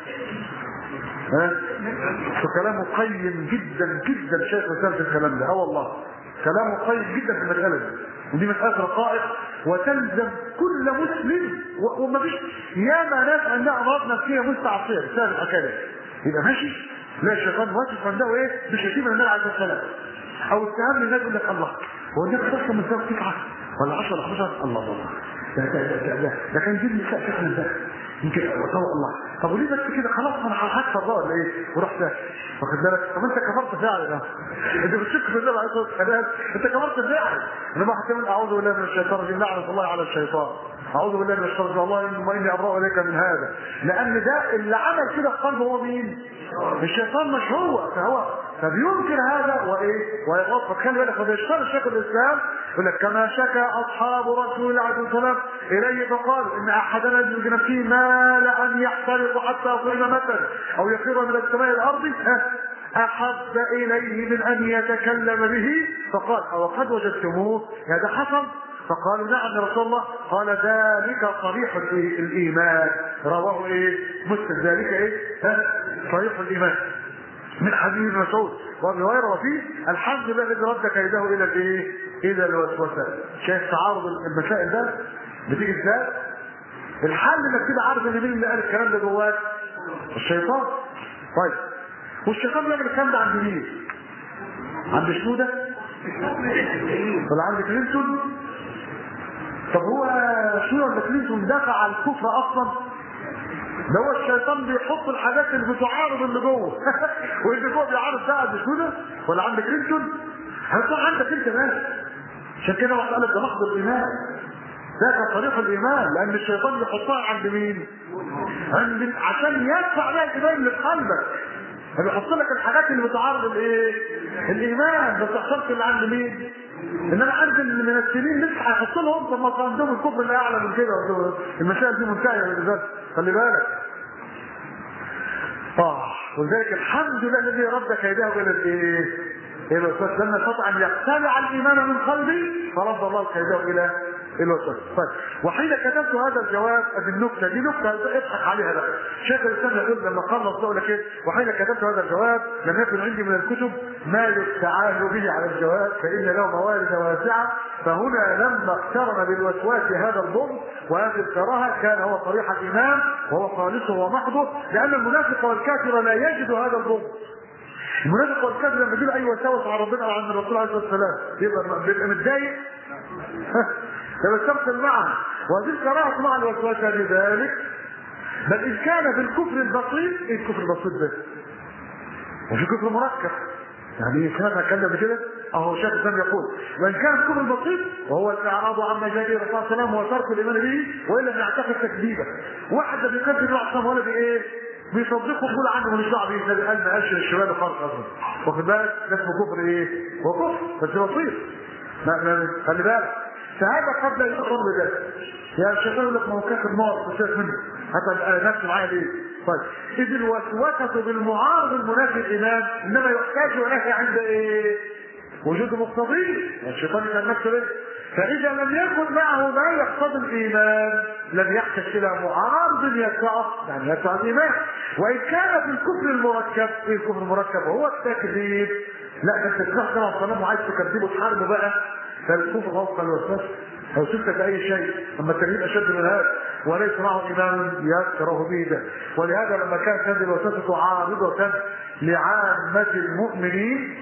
A: ها؟ فكلامه قيم جدا جدا شايف رساله الكلام ده اه والله كلامه قيم جدا في المساله دي ودي مساله رقائق وتلزم كل مسلم وما فيش ياما ناس عندها امراض نفسيه مستعصيه بسبب الحكايه دي يبقى ماشي لا الشيطان واقف عنده ايه بشتيمه النبي عليه الصلاه والسلام او اتهام الناس يقول لك الله هو النبي تصل من سنه تسعه ولا 10 ولا 11 الله الله ده ده ده ده, ده كان جيل نساء شكل ده يمكن وسوى الله طب وليه بس كده خلاص انا هكفر بقى ولا ايه ورحت واخد بالك طب انت كفرت فعلا انت بتشك في النبي عليه الصلاه والسلام انت كفرت فعلا انا بقى هتعمل اعوذ بالله من الشيطان الرجيم لعنه الله على الشيطان اعوذ بالله من الشيطان الله اني ابرا اليك من هذا لان ده اللي عمل كده في قلبه هو مين؟ الشيطان مش هو فهو فبينكر هذا وايه؟ ويغضب خلي بالك فبيشتغل شيخ الاسلام يقول لك كما شكى اصحاب رسول الله عليه السلام اليه فقال ان احدنا يجد نفسه مال ان يحترق حتى يصيب مثلا او يصير من السماء الى الارض احب اليه من ان يتكلم به فقال او قد وجدتموه هذا حصل فقالوا نعم يا رسول الله قال ذلك صريح الايمان رواه ايه مسلم ذلك ايه ها صريح الايمان من حديث ابن مسعود وابي هريره وفيه الحمد لله الذي رد كيده الى الايه؟ الى الوسوسه شايف تعارض المسائل ده بتيجي ازاي؟ الحل انك تبقى عارف ان مين اللي قال الكلام ده جواك؟ الشيطان طيب والشيطان بيعمل الكلام ده عند مين؟ عند شنودة؟ ولا عند كلينتون؟ طب هو شنو ولا كلينتون دافع عن الكفر اصلا؟ ده هو الشيطان بيحط الحاجات اللي بتعارض اللي جوه واللي جوه بيعارض ده عند شنودة ولا عند كلينتون؟ هيطلع عندك انت بس عشان كده واحد قال لك ده محض الايمان ده كان طريق الايمان لان الشيطان بيحطها عند مين؟ عند عشان يدفع بقى الايمان لقلبك فبيحط لك الحاجات اللي بتعارض الايه؟ الايمان ما بتحصلش اللي عند مين؟ انما عند الممثلين لسه هيحط لهم طب ما عندهم الكفر اللي اعلى من كده المسائل دي منتهيه بالذات خلي بالك اه ولذلك الحمد لله الذي رد كيده الى الايه؟ الى الوسواس لما استطاع ان يقتلع الايمان من قلبي فرد الله كيده الى الوسواس طيب وحين كتبت هذا الجواب ادي النكته دي نكته اضحك عليها بقى شيخ الاسلام يقول لما خلص يقول لك ايه وحين كتبت هذا الجواب لم يكن عندي من الكتب ما يستعان به على الجواب فان له موارد واسعه فهنا لما اقترن بالوسواس هذا الضم وهذه الكراهه كان هو صريح الايمان وهو خالصه ومحضه لان المنافق والكافر لا يجد هذا الضم المنافق والكافر لما يجي له اي وساوس على ربنا او عن الرسول عليه الصلاه والسلام يبقى بيبقى متضايق يتمثل معه وهذه الكراهه مع الوسواس لذلك بل ان كان في الكفر البسيط ايه الكفر البسيط ده؟ وفي كفر مركب يعني ايه سمعت اتكلم بكده؟ اهو شيخ الاسلام يقول وان كان الكفر البسيط وهو الاعراض عما جاء به الرسول صلى الله عليه وسلم وترك الايمان به والا لم يعتقد تكذيبا واحد ده بيكذب الرسول ولا بايه؟ بيصدقوا يقول عنه مش دعوه بيه النبي قال ما قالش الشباب خالص اصلا واخد بالك ده اسمه كفر ايه؟ هو كفر بس بسيط خلي بالك فهذا قبل يقر بذلك يا الشيطان يقول لك ما هو كافر نار مش منه حتى نفسه معايا ليه؟ طيب اذ الوسوسه بالمعارض المنافي الايمان انما يحتاج ونهي عند ايه؟ وجود مقتضيه الشيطان كان نفسه ليه فإذا لم يكن معه ما يقتضي الإيمان لم يحتج إلى معارض يدفعه يعني يدفع الإيمان وإن كان في الكفر المركب إيه الكفر المركب هو التكذيب لا أنت تروح كده الصنم وعايز تكذبه تحاربه بقى فالكفر فوق الوسواس أو سلك أي شيء أما التكذيب أشد من هذا وليس معه إيمان يكره به ده ولهذا لما كانت هذه الوسوسة عارضة لعامة المؤمنين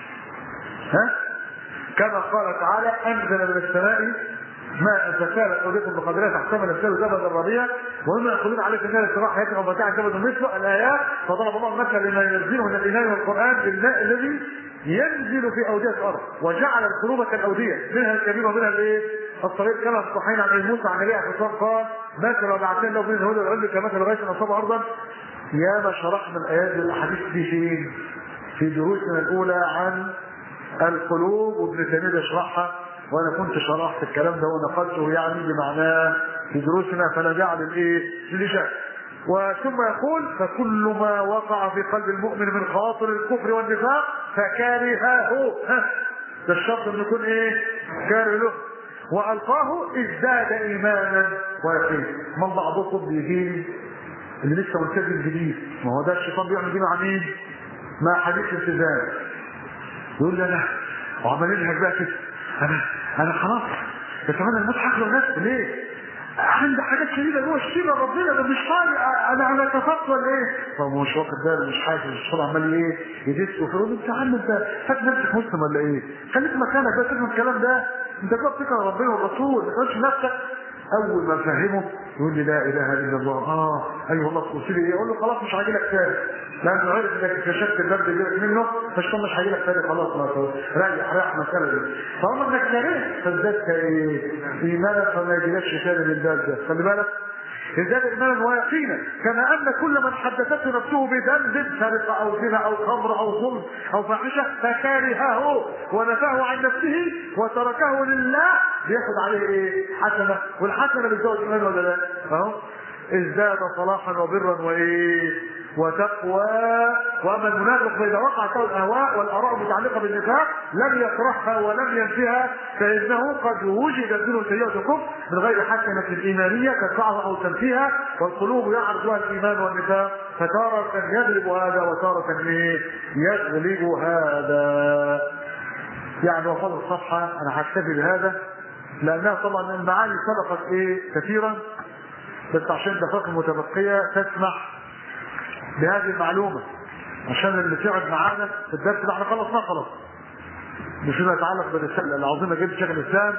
A: ها كما قال تعالى انزل من السماء ماء فسالت اوديكم بقدرها تحتمل السيل زبد الربيع وهم يقولون عليك النار الصراحه يكره ومتاع زبد مثله الايات فضرب الله مثلا لما ينزله من الايمان والقران بالماء الذي ينزل في اوديه الارض وجعل القلوب كالاوديه منها الكبير ومنها الايه؟ الصغير كما الصحيحين عن موسى عن علي حسام قال مثل وبعثين له من الهدى والعلم كمثل غيث اصاب ارضا يا ما شرحنا الايات الاحاديث دي فين؟ في دروسنا الاولى عن القلوب وابن تيميه يشرحها وانا كنت شرحت الكلام ده ونقلته يعني بمعناه في دروسنا فلا داعي للايه؟ للشك. وثم يقول فكل ما وقع في قلب المؤمن من خواطر الكفر والنفاق فكرهه ها ده الشرط انه يكون ايه؟ كاره له والقاه ازداد ايمانا ويقينا من بعضكم بيجيني اللي لسه ملتزم جديد ما هو ده الشيطان بيعمل دي مع مين؟ مع حديث الالتزام يقول لي انا وعمال ينهج بقى كده انا انا خلاص بس انا الموت هاكله نفسي ليه؟ عندي حاجات شديده جوه الشيبه ربنا ده مش طايق انا انا اتفقت ولا ايه؟ فهو مش واخد باله مش حاسس الشيطان عمال ايه؟ يدس ويقول انت يا عم انت فاكر نفسك مسلم ولا ايه؟ خليك مكانك بقى تفهم الكلام ده انت جوه بتكره ربنا والرسول ما تقولش نفسك اول ما فهمه يقول لي لا اله الا الله اه ايوه والله تقول لي ايه؟ اقول له خلاص مش هاجي لك تاني لانه عرف انك اكتشفت البرد اللي منه فالشيطان مش هيجي لك تاني خلاص ما ريح ريح المساله دي طالما انك كرهت فازددت ايه؟ ايمانا فما يجيلكش تاني للباب ده خلي بالك ازداد ايمانا ويقينا كما ان كل من حدثته نفسه بذنب سرقه او زنا او خمر او ظلم او فاحشه فكرهه ونفاه عن نفسه وتركه لله بياخد عليه ايه؟ حسنه والحسنه بتزود ايمان ولا لا؟ اهو ازداد صلاحا وبرا وايه؟ وتقوى واما المنافق فاذا وقعت له الاهواء والاراء المتعلقه بالنفاق لم يكرهها ولم ينفها فانه قد وجد منه سيئه الكفر من غير حسنه ايمانيه تدفعها او تنفيها والقلوب يعرض لها الايمان والنفاق فتارة يغلب هذا وتارة ايه؟ يغلب هذا يعني وفضل الصفحة أنا هكتفي بهذا لأنها طبعا المعاني سبقت إيه كثيرا بس عشان الدقائق المتبقية تسمح بهذه المعلومة عشان اللي تقعد معانا في الدرس ده احنا خلصناه خلاص بما يتعلق بالرسالة العظيمة جدا شيخ الإسلام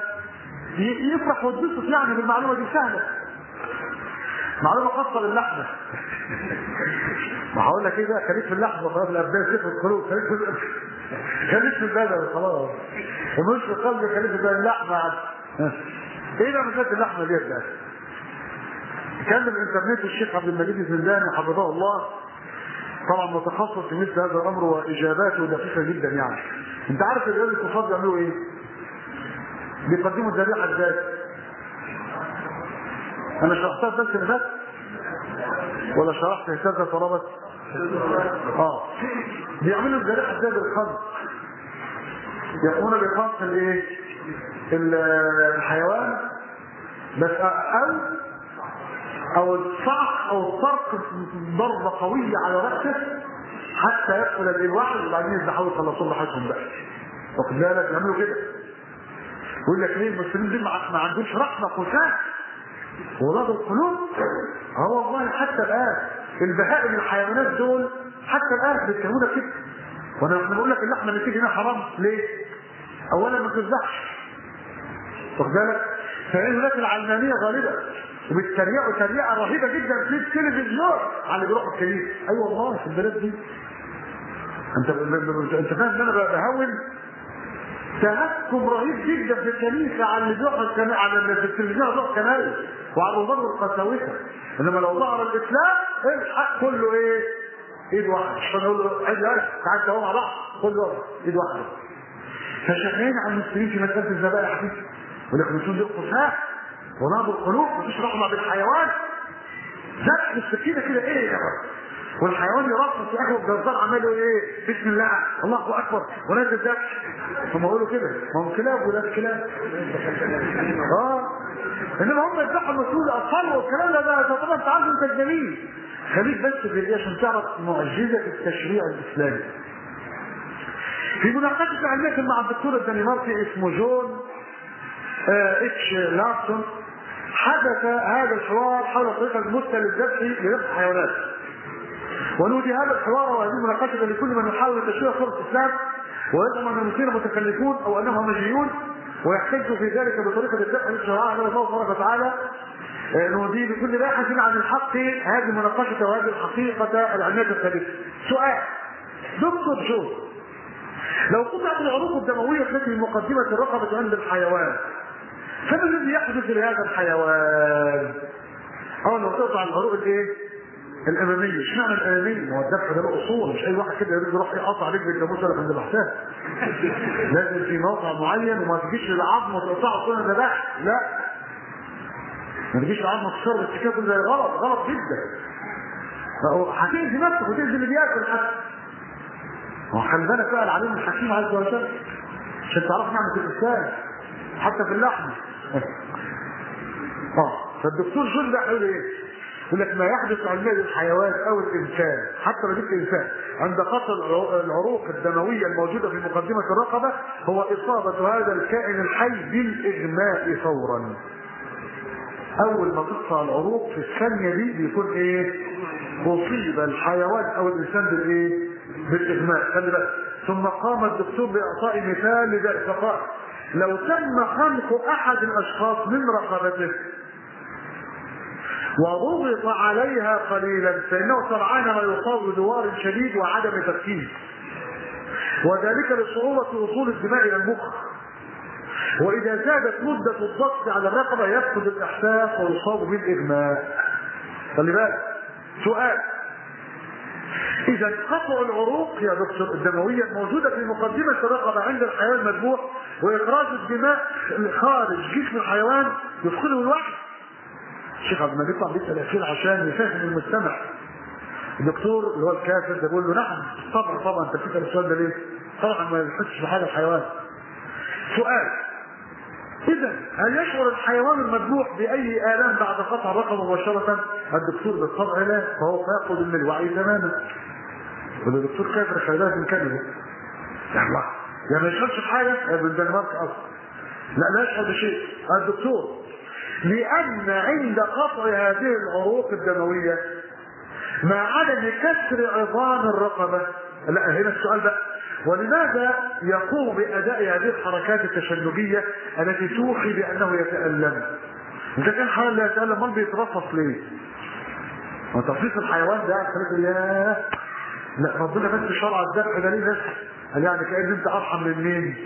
A: يفرح ويتبسط يعني بالمعلومة دي سهلة معلومة خاصة باللحمة ما هقول لك ايه بقى خليك في اللحمة خلاص الأبدان سيف القلوب خليك في خليك في البدن خلاص ومش في القلب خليك في اللحمة ايه بقى مسألة اللحمة ديت بقى؟ كان الانترنت الشيخ عبد المجيد الزنداني حفظه الله طبعا متخصص في مثل هذا الامر واجاباته دقيقه جدا يعني انت عارف الرجال الكفار بيعملوا ايه؟ بيقدموا الذبيحه ازاي؟ انا شرحتها في درس اللي فات ولا شرحت هكذا فربت؟ اه بيعملوا الذبيحه ازاي بالخمر يقومون بخمس الايه؟ الحيوان بس او او الصعق او الطرق ضربه قويه على راسه حتى يدخل الواحد وبعدين يذبحوا يخلصوا راحتهم بقى واخد بالك يعملوا كده يقول لك ليه المسلمين دول ما عندهمش رحمه قساة ولاد القلوب اه والله حتى الان البهائم الحيوانات دول حتى الان بيتكلمونا كده وانا احنا بقول لك اللحمه اللي تيجي هنا حرام ليه؟ اولا ما تذبحش واخد بالك؟ فان هناك العلمانيه غالبا وبيتريقوا تريقه رهيبه جدا في التلفزيون على اللي بيروحوا الكنيسه اي أيوة والله في البلاد دي انت انت فاهم ان انا بهون تهكم رهيب جدا في الكنيسه على اللي بيروحوا الكنيسه على اللي في التلفزيون بيروحوا الكنائس وعلى الرهبان والقساوسه انما لو ظهر الاسلام الحق كله ايه؟ ايد واحده عشان اقول له عايز تعال تعالوا مع بعض كله ايد واحده فشغالين على المسلمين في مساله الذبائح دي ولكن المسلمين دول قساه ونابض القلوب مفيش رحمه بالحيوان ذبح السكينه كده ايه يا جماعه والحيوان يرقص في اخر الجزار عمال يقول ايه بسم الله الله اكبر ونزل الذبح هم يقولوا كده ما هم كلاب ولاد كلاب اه انما هم يذبحوا المسؤول الاطفال والكلام ده ده ده طبعا انت عارف انت الجميل خليك بس في دي عشان تعرف معجزه التشريع الاسلامي في مناقشه علميه مع الدكتور الدنماركي اسمه جون آه اتش لارسون حدث هذا الحوار حول طريقه المثلى للذبح لذبح الحيوانات ونودي هذا الحوار وهذه المناقشه لكل من يحاول تشويه صوره الاسلام ويزعم ان المسلمين متكلفون او انهم همجيون ويحتج في ذلك بطريقه الذبح للشرعاء على الله تبارك وتعالى آه، نودي لكل باحث عن الحق هذه المناقشه وهذه الحقيقه العلميه الثابته. سؤال دكتور جو لو قطعت العروق الدمويه التي في مقدمه الرقبه عند الحيوان فما الذي يحدث لهذا الحيوان؟ اول ما تقطع العروق الايه؟ الاماميه، اشمعنى الاماميه؟ ما هو الذبح ده له اصول مش اي واحد كده يريد يروح يقطع رجل الجاموسه اللي عند بحثها. لازم في موقع معين وما تجيش للعظم وتقطعه كل ذبح، لا. ما تجيش للعظم تكسر السكاكل زي غلط، غلط جدا. فهو هتأذي نفسك وتأذي اللي بياكل حتى. هو خلي بالك بقى العليم الحكيم عز وجل عشان تعرف نعمة الإنسان حتى في اللحم اه فالدكتور جون ده هيقول ايه؟ يقول لك ما يحدث علميا للحيوان او الانسان حتى لو جبت انسان عند قطع العرو- العروق الدمويه الموجوده في مقدمه الرقبه هو اصابه هذا الكائن الحي بالاغماء فورا. اول ما تقطع العروق في الثانيه دي بيكون ايه؟ اصيب الحيوان او الانسان بالايه؟ بالاغماء خلي بالك ثم قام الدكتور باعطاء مثال لذلك فقال لو تم خنق احد الاشخاص من رقبته وضغط عليها قليلا فانه سرعان ما يصاب بدوار شديد وعدم تركيز وذلك لصعوبة وصول الدماء إلى المخ وإذا زادت مدة الضغط على الرقبة يفقد الإحساس ويصاب بالإغماء خلي بالك سؤال إذا قطع العروق يا دكتور الدموية موجودة في مقدمة الرقبة عند الحيوان المذبوح وإخراج الدماء خارج جسم الحيوان يفقده الوعي. الشيخ عبد المجيد طبعا بيسأل أسئلة عشان يفهم المستمع. الدكتور اللي هو الكافر ده بيقول له نعم طبعا طبعا أنت بتسأل السؤال ده ليه؟ طبعا ما يحسش بحاجة الحيوان. سؤال إذا هل يشعر الحيوان المذبوح بأي آلام بعد قطع الرقبة مباشرة؟ الدكتور بالطبع لا فهو فاقد من الوعي تماما. وده دكتور كافر خلي بالك من كلمه. يا الله يا ما يشعرش بحاجة يا ابن الدنمارك أصلا. لا لا يشعر بشيء. الدكتور لأن عند قطع هذه العروق الدموية مع عدم كسر عظام الرقبة لا هنا السؤال بقى ولماذا يقوم بأداء هذه الحركات التشنجية التي توحي بأنه يتألم؟ إذا كان حيوان لا يتألم امال بيترفص ليه؟ وتفصيص الحيوان ده خليك ياه لا ربنا بس شرع الذبح ده ليه بس؟ قال يعني كأن أنت أرحم من مين؟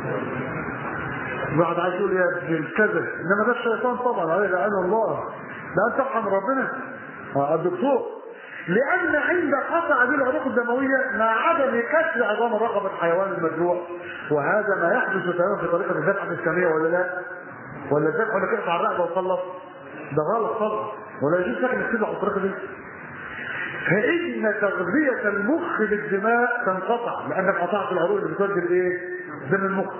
A: الواحد عايز يقول يا ابن الكذا انما ده الشيطان طبعا عليه لعن الله لا انت ترحم ربنا آه، الدكتور لان عند قطع هذه العروق الدمويه مع عدم كسر عظام رقبه الحيوان المجروح وهذا ما يحدث تماما في طريقه الذبح الاسلاميه ولا لا؟ ولا الذبح ولا تقطع الرقبه وتخلص ده غلط طبعا ولا يجوز لك انك تذبح بالطريقه دي فإن تغذية المخ بالدماء تنقطع لأنك قطعت العروق اللي بتودي الإيه؟ دم المخ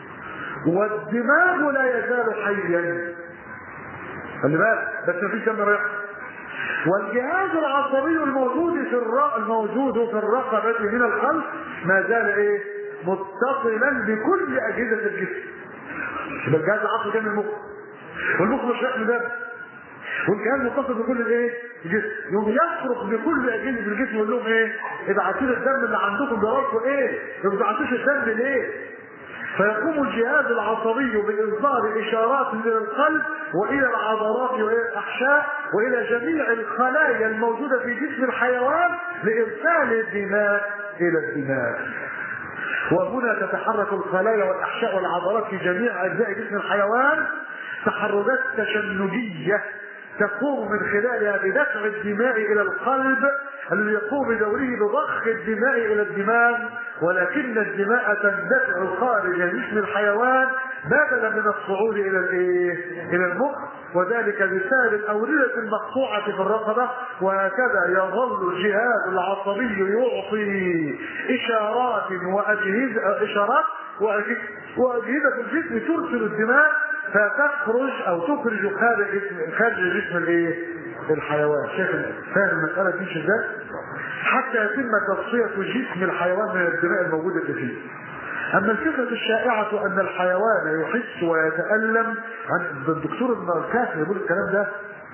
A: والدماغ لا يزال حيا خلي بالك بس مفيش دم رايح والجهاز العصبي الموجود في الر... الموجود في الرقبة من الخلف ما زال ايه؟ متصلا بكل أجهزة الجسم. يبقى الجهاز العصبي جنب المخ. والمخ مش شكل ده. والجهاز متصل بكل الايه؟ الجسم. يوم يصرخ بكل أجهزة الجسم يقول لهم ايه؟ ابعتوا لي الدم اللي عندكم جرالكم ايه؟ ما بتبعتوش الدم ليه؟ فيقوم الجهاز العصبي بإصدار إشارات إلى القلب وإلى العضلات والأحشاء وإلى جميع الخلايا الموجودة في جسم الحيوان لإرسال الدماء إلى الدماغ. وهنا تتحرك الخلايا والأحشاء والعضلات في جميع أجزاء جسم الحيوان تحركات تشنجية تقوم من خلالها بدفع الدماء إلى القلب الذي يقوم بدوره بضخ الدماء إلى الدماغ ولكن الدماء تندفع خارج جسم الحيوان بدلا من الصعود الى الايه؟ الى المخ وذلك بسبب الاورده المقطوعه في الرقبه وهكذا يظل الجهاز العصبي يعطي اشارات واجهزه اشارات وأجهزة- واجهزه الجسم ترسل الدماء فتخرج او تخرج خارج جسم خارج جسم الايه؟ الحيوان شايف فاهم المساله دي ازاي؟ حتى يتم تصفيه جسم الحيوان من الدماء الموجوده فيه. اما الفكره الشائعه ان الحيوان يحس ويتالم عن الدكتور الكافي يقول الكلام ده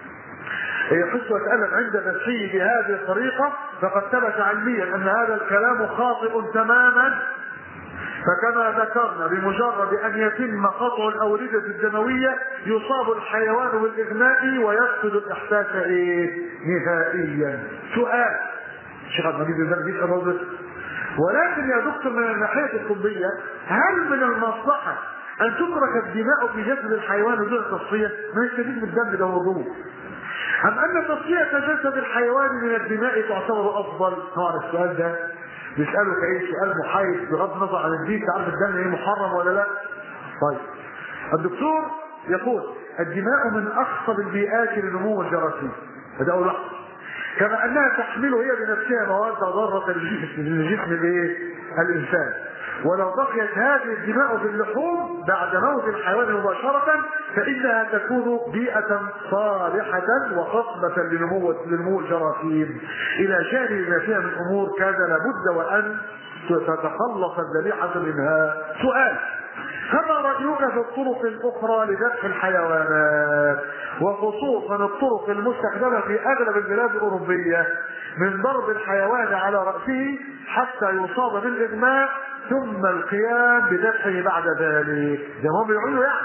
A: يحس ويتالم عند مسحه بهذه الطريقه فقد ثبت علميا ان هذا الكلام خاطئ تماما فكما ذكرنا بمجرد ان يتم قطع الاورده الدمويه يصاب الحيوان بالاغماء ويفقد الاحساس ايه نهائيا سؤال شيخ عبد المجيد الزنبي بيسال برضه ولكن يا دكتور من الناحيه الطبيه هل من المصلحه ان تترك الدماء في جسد الحيوان دون تصفيه؟ ما يستفيد من الدم ده وضوء. أم أن تصفية جسد الحيوان من الدماء تعتبر أفضل؟ طبعا السؤال ده بيسأله كأي سؤال محايد بغض النظر عن الدين تعرف الدم ايه محرم ولا لا؟ طيب الدكتور يقول الدماء من أخطر البيئات لنمو الجراثيم هذا أول واحد كما أنها تحمل هي بنفسها مواد ضارة للجسم للجسم الايه؟ الإنسان ولو بقيت هذه الدماء في اللحوم بعد موت الحيوان مباشرة فإنها تكون بيئة صالحة وخصبة لنمو لنمو الجراثيم إلى جانب ما فيها من أمور كان لابد وأن تتخلص الذبيحة منها سؤال فما رأيك في الطرق الأخرى لذبح الحيوانات وخصوصا الطرق المستخدمة في أغلب البلاد الأوروبية من ضرب الحيوان على رأسه حتى يصاب بالإغماء ثم القيام بذبحه بعد ذلك زي ما هم بيقولوا يعني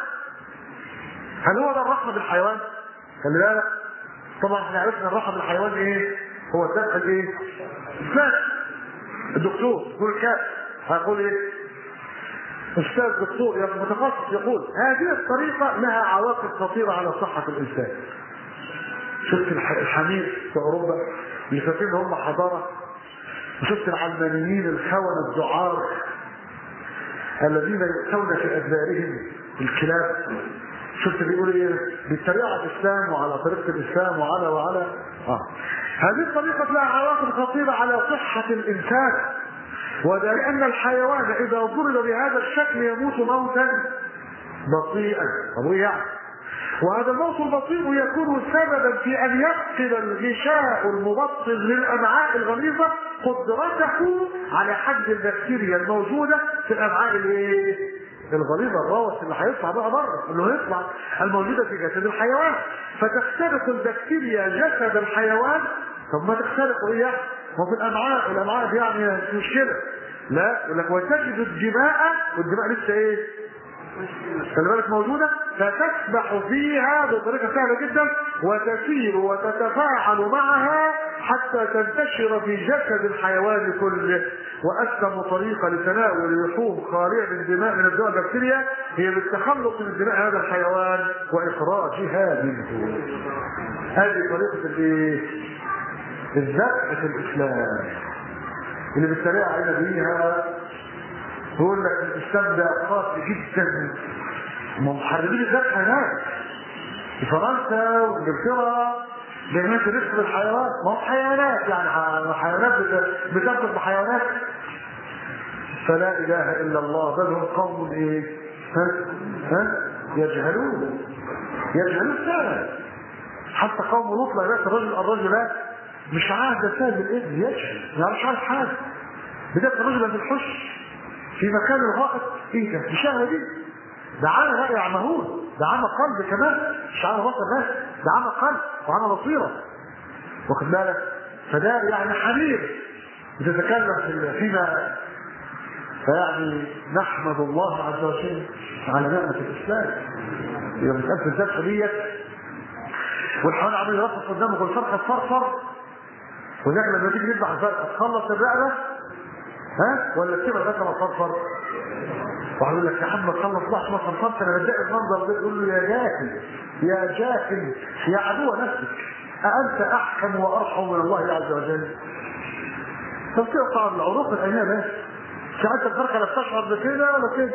A: هل هو ده الرحمة بالحيوان؟ خلي بالك طبعا احنا عرفنا الرحمة بالحيوان ايه؟ هو الذبح الايه؟ الذبح الدكتور يقول الكاتب هيقول ايه؟ استاذ دكتور يا متخصص يقول هذه الطريقه لها عواقب خطيره على صحه الانسان. شفت الح- الحمير في اوروبا اللي فاكرين ان هم حضاره وشفت العلمانيين الخونه الدعار الذين يؤتون في ادبارهم الكلاب شفت بيقول ايه بيتريقوا على الاسلام وعلى طريقه الاسلام وعلى وعلى اه هذه الطريقه لها عواقب خطيره على صحه الانسان وده لأن الحيوان إذا ضرب بهذا الشكل يموت موتا بطيئا طب وإيه يعني؟ وهذا الموت البطيء يكون سببا في أن يفقد الغشاء المبطن للأمعاء الغليظة قدرته على حد البكتيريا الموجودة في الأمعاء الإيه؟ الغليظة الروث اللي هيطلع بقى بره اللي هيطلع الموجودة في جسد الحيوان فتخترق البكتيريا جسد الحيوان طب ما تخترق ايه ما في الامعاء الامعاء دي يعني مش مشكله لا يقول لك وتجد الدماء والدماء لسه ايه خلي بالك موجوده فتسبح فيها بطريقه سهله جدا وتسير وتتفاعل معها حتى تنتشر في جسد الحيوان كله واسلم طريقه لتناول لحوم خاليه من الدماء من الدماء البكتيريا هي بالتخلص من دماء هذا الحيوان واخراجها منه هذه طريقه الايه الذبح في الاسلام اللي بالطريقه علينا بيها يقول لك الاسلام ده قاسي جدا محاربين الذبح هناك في فرنسا وانجلترا جميع رزق الحيوان ما هو حيوانات يعني حيوانات بت- بتاكل بحيوانات فلا اله الا الله بل هم قوم ايه؟ ها؟ ها؟ يجهلون يجهلون فعلا حتى قوم لوط لا يأتي الرجل الرجل ده مش عارف ده سبب الاذن يجهل ما يعرفش عارف حاجه بدأت الرجل في الحش في مكان الغائط ايه ده مش دي ده عمى رائع مهول ده عمى قلب كمان مش عمى بصر بس ده عمى قلب وعمى بصيره واخد بالك فده يعني حمير بتتكلم في فيما فيعني نحمد الله عز وجل على نعمة الإسلام إذا مسألة الذبح ديت والحيوان عمال يرفض قدامك والفرخة تصرصر وذاك لما تيجي تذبح الفرخة تخلص الرقبة ها ولا تسيبها لغاية ما تصرصر واحد يقول لك يا عم خلص بقى ما صرصرت انا بتضايق المنظر ده يقول له يا جاهل يا جاهل يا عدو نفسك أأنت أحكم وأرحم من الله عز وجل؟ طب تقطع العروق الأيام بس ساعات الفرخة لا بتشعر بكده ولا كده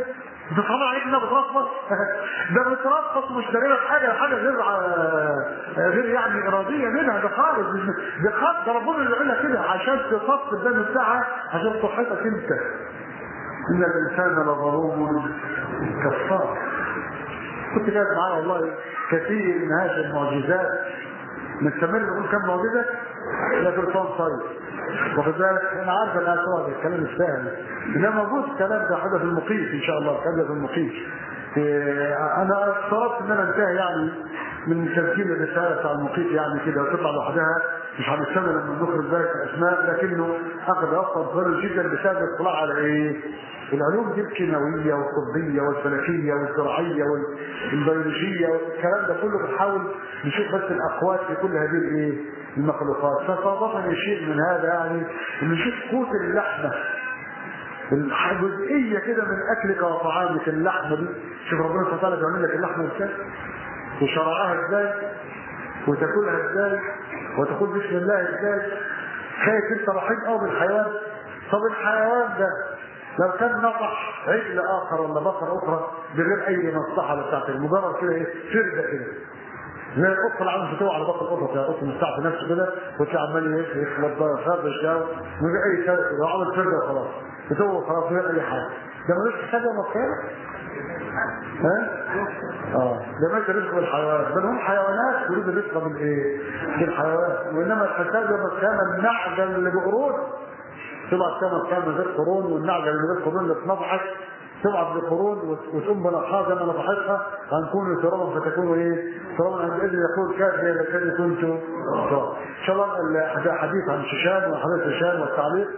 A: بتصعب عليك انها بترفض ده بترفض ومش دليلة حاجة حاجة غير ع- غير يعني إرادية منها ده خالص ده خط ده ربنا اللي عملها كده عشان تصف الدم بتاعها عشان صحتك انت إن الإنسان لظلوم كفار كنت قاعد معايا والله كثير من هذه المعجزات نستمر نقول كم معجزة لكن صوم صيد واخد بالك انا عارف ان هتقعد الكلام السهل انما موجود الكلام ده حاجه في المقيس ان شاء الله الكلام ده في المقيس إيه، انا افترضت ان انا انتهي يعني من تسجيل الرساله بتاع المقيس يعني كده وتطلع لوحدها مش هنستنى لما نخرج ذلك اسماء لكنه اخذ وقتا طويلا جدا بسبب الاطلاع على ايه؟ العلوم دي الكيماويه والطبيه والفلكيه والزراعيه والبيولوجيه والكلام ده كله بنحاول نشوف بس الاقوات في كل هذه الايه؟ المخلوقات فصادفني شيء من هذا يعني ان نشوف قوت اللحمه الجزئيه كده من اكلك وطعامك اللحمه دي شوف ربنا سبحانه وتعالى بيعمل لك اللحمه ازاي وشرعها ازاي وتاكلها ازاي وتقول بسم الله ازاي خايف انت رحيم قوي بالحيوان طب الحيوان ده لو كان نطح عجل اخر ولا بقره اخرى بغير اي مصلحه ولا بتاعت مجرد كده ايه فرده كده زي القط اللي عامل فتوى على باقي القطط يا قط مستعفي نفسه كده وتلاقي عمال يخبط بقى يفرش ده من غير اي سبب كده عامل فرده وخلاص فتوى خلاص من غير اي حاجه ده ملوش حاجه مكانه ها؟ اه ده ماشي رزق بالحيوان بل هم حيوانات يريد الرزق من ايه؟ بالحيوان وانما الحساب لما كان النعجه اللي بقرون تبعت كما كان من غير قرون والنعجه اللي من غير قرون اللي اتنضحت تبعت بقرون وتقوم بنقاها زي ما نضحتها هنكون ترابا فتكون ايه؟ ترابا عند اذن يقول كافر اذا كان كنت ترابا. ان شاء الله الحديث عن شيشان وحديث شيشان والتعليق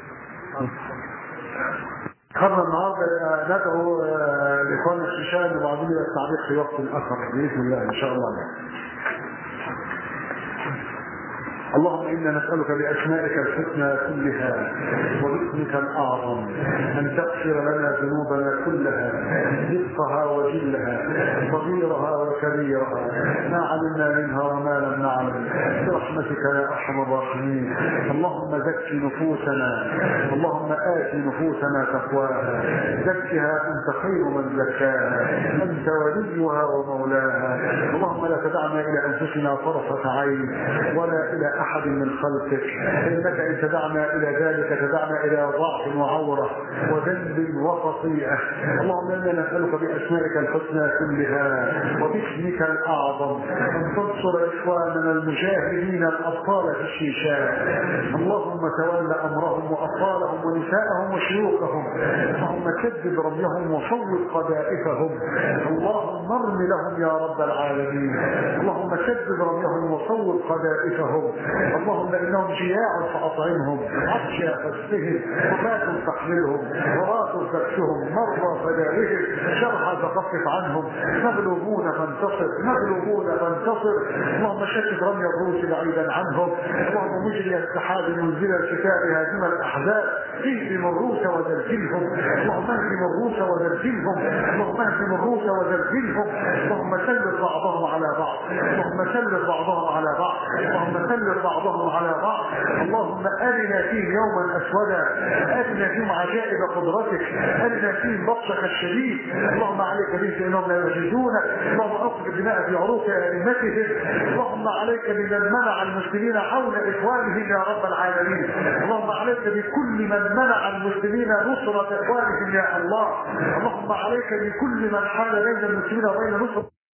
A: خدنا النهارده ندعو آه، لاخوان الشيشان وبعدين يبقى التعليق في وقت اخر باذن الله ان شاء الله اللهم انا نسالك باسمائك الحسنى كلها وباسمك الاعظم ان تغفر لنا ذنوبنا كلها دقها وجلها صغيرها وكبيرها ما علمنا منها وما لم نعلم برحمتك يا ارحم الراحمين اللهم زك نفوسنا اللهم ات نفوسنا تقواها زكها انت خير من زكاها انت وليها ومولاها اللهم لا تدعنا الى انفسنا طرفه عين ولا الى احد من خلقك انك ان تدعنا الى ذلك تدعنا الى ضعف وعوره وذنب وخطيئه اللهم انا نسالك باسمائك الحسنى كلها وباسمك الاعظم ان تنصر اخواننا المجاهدين الابطال في الشيشان اللهم تول امرهم واطفالهم ونساءهم وشيوخهم اللهم كذب رميهم وصوب قذائفهم اللهم ارم لهم يا رب العالمين اللهم كذب رميهم وصوب قذائفهم اللهم انهم جياع فاطعمهم عطشى فاسقهم وفاة تحملهم وراة تكسهم مرضى فداوهم شرحى فخفف عنهم مغلوبون فانتصر مغلوبون فانتصر اللهم شتت رمي الروس بعيدا عنهم اللهم مجري السحاب منزل الشتاء هازم الاحزاب اهزم الروس وزلزلهم اللهم اهزم الروس وزلزلهم اللهم اهزم الروس وزلزلهم اللهم سلط بعضهم على بعض اللهم سلط بعضهم على بعض اللهم سلط بعضهم على بعض اللهم ارنا فيه يوما اسودا ارنا فيهم عجائب قدرتك ارنا فيهم بطشك الشديد اللهم عليك بهم فانهم لا يجدونك اللهم اخرج الدماء في عروق ائمتهم اللهم عليك بمن منع المسلمين حول اخوانهم يا رب العالمين اللهم عليك بكل من منع المسلمين نصرة اخوانهم يا الله اللهم عليك بكل من حال بين المسلمين وبين نصرة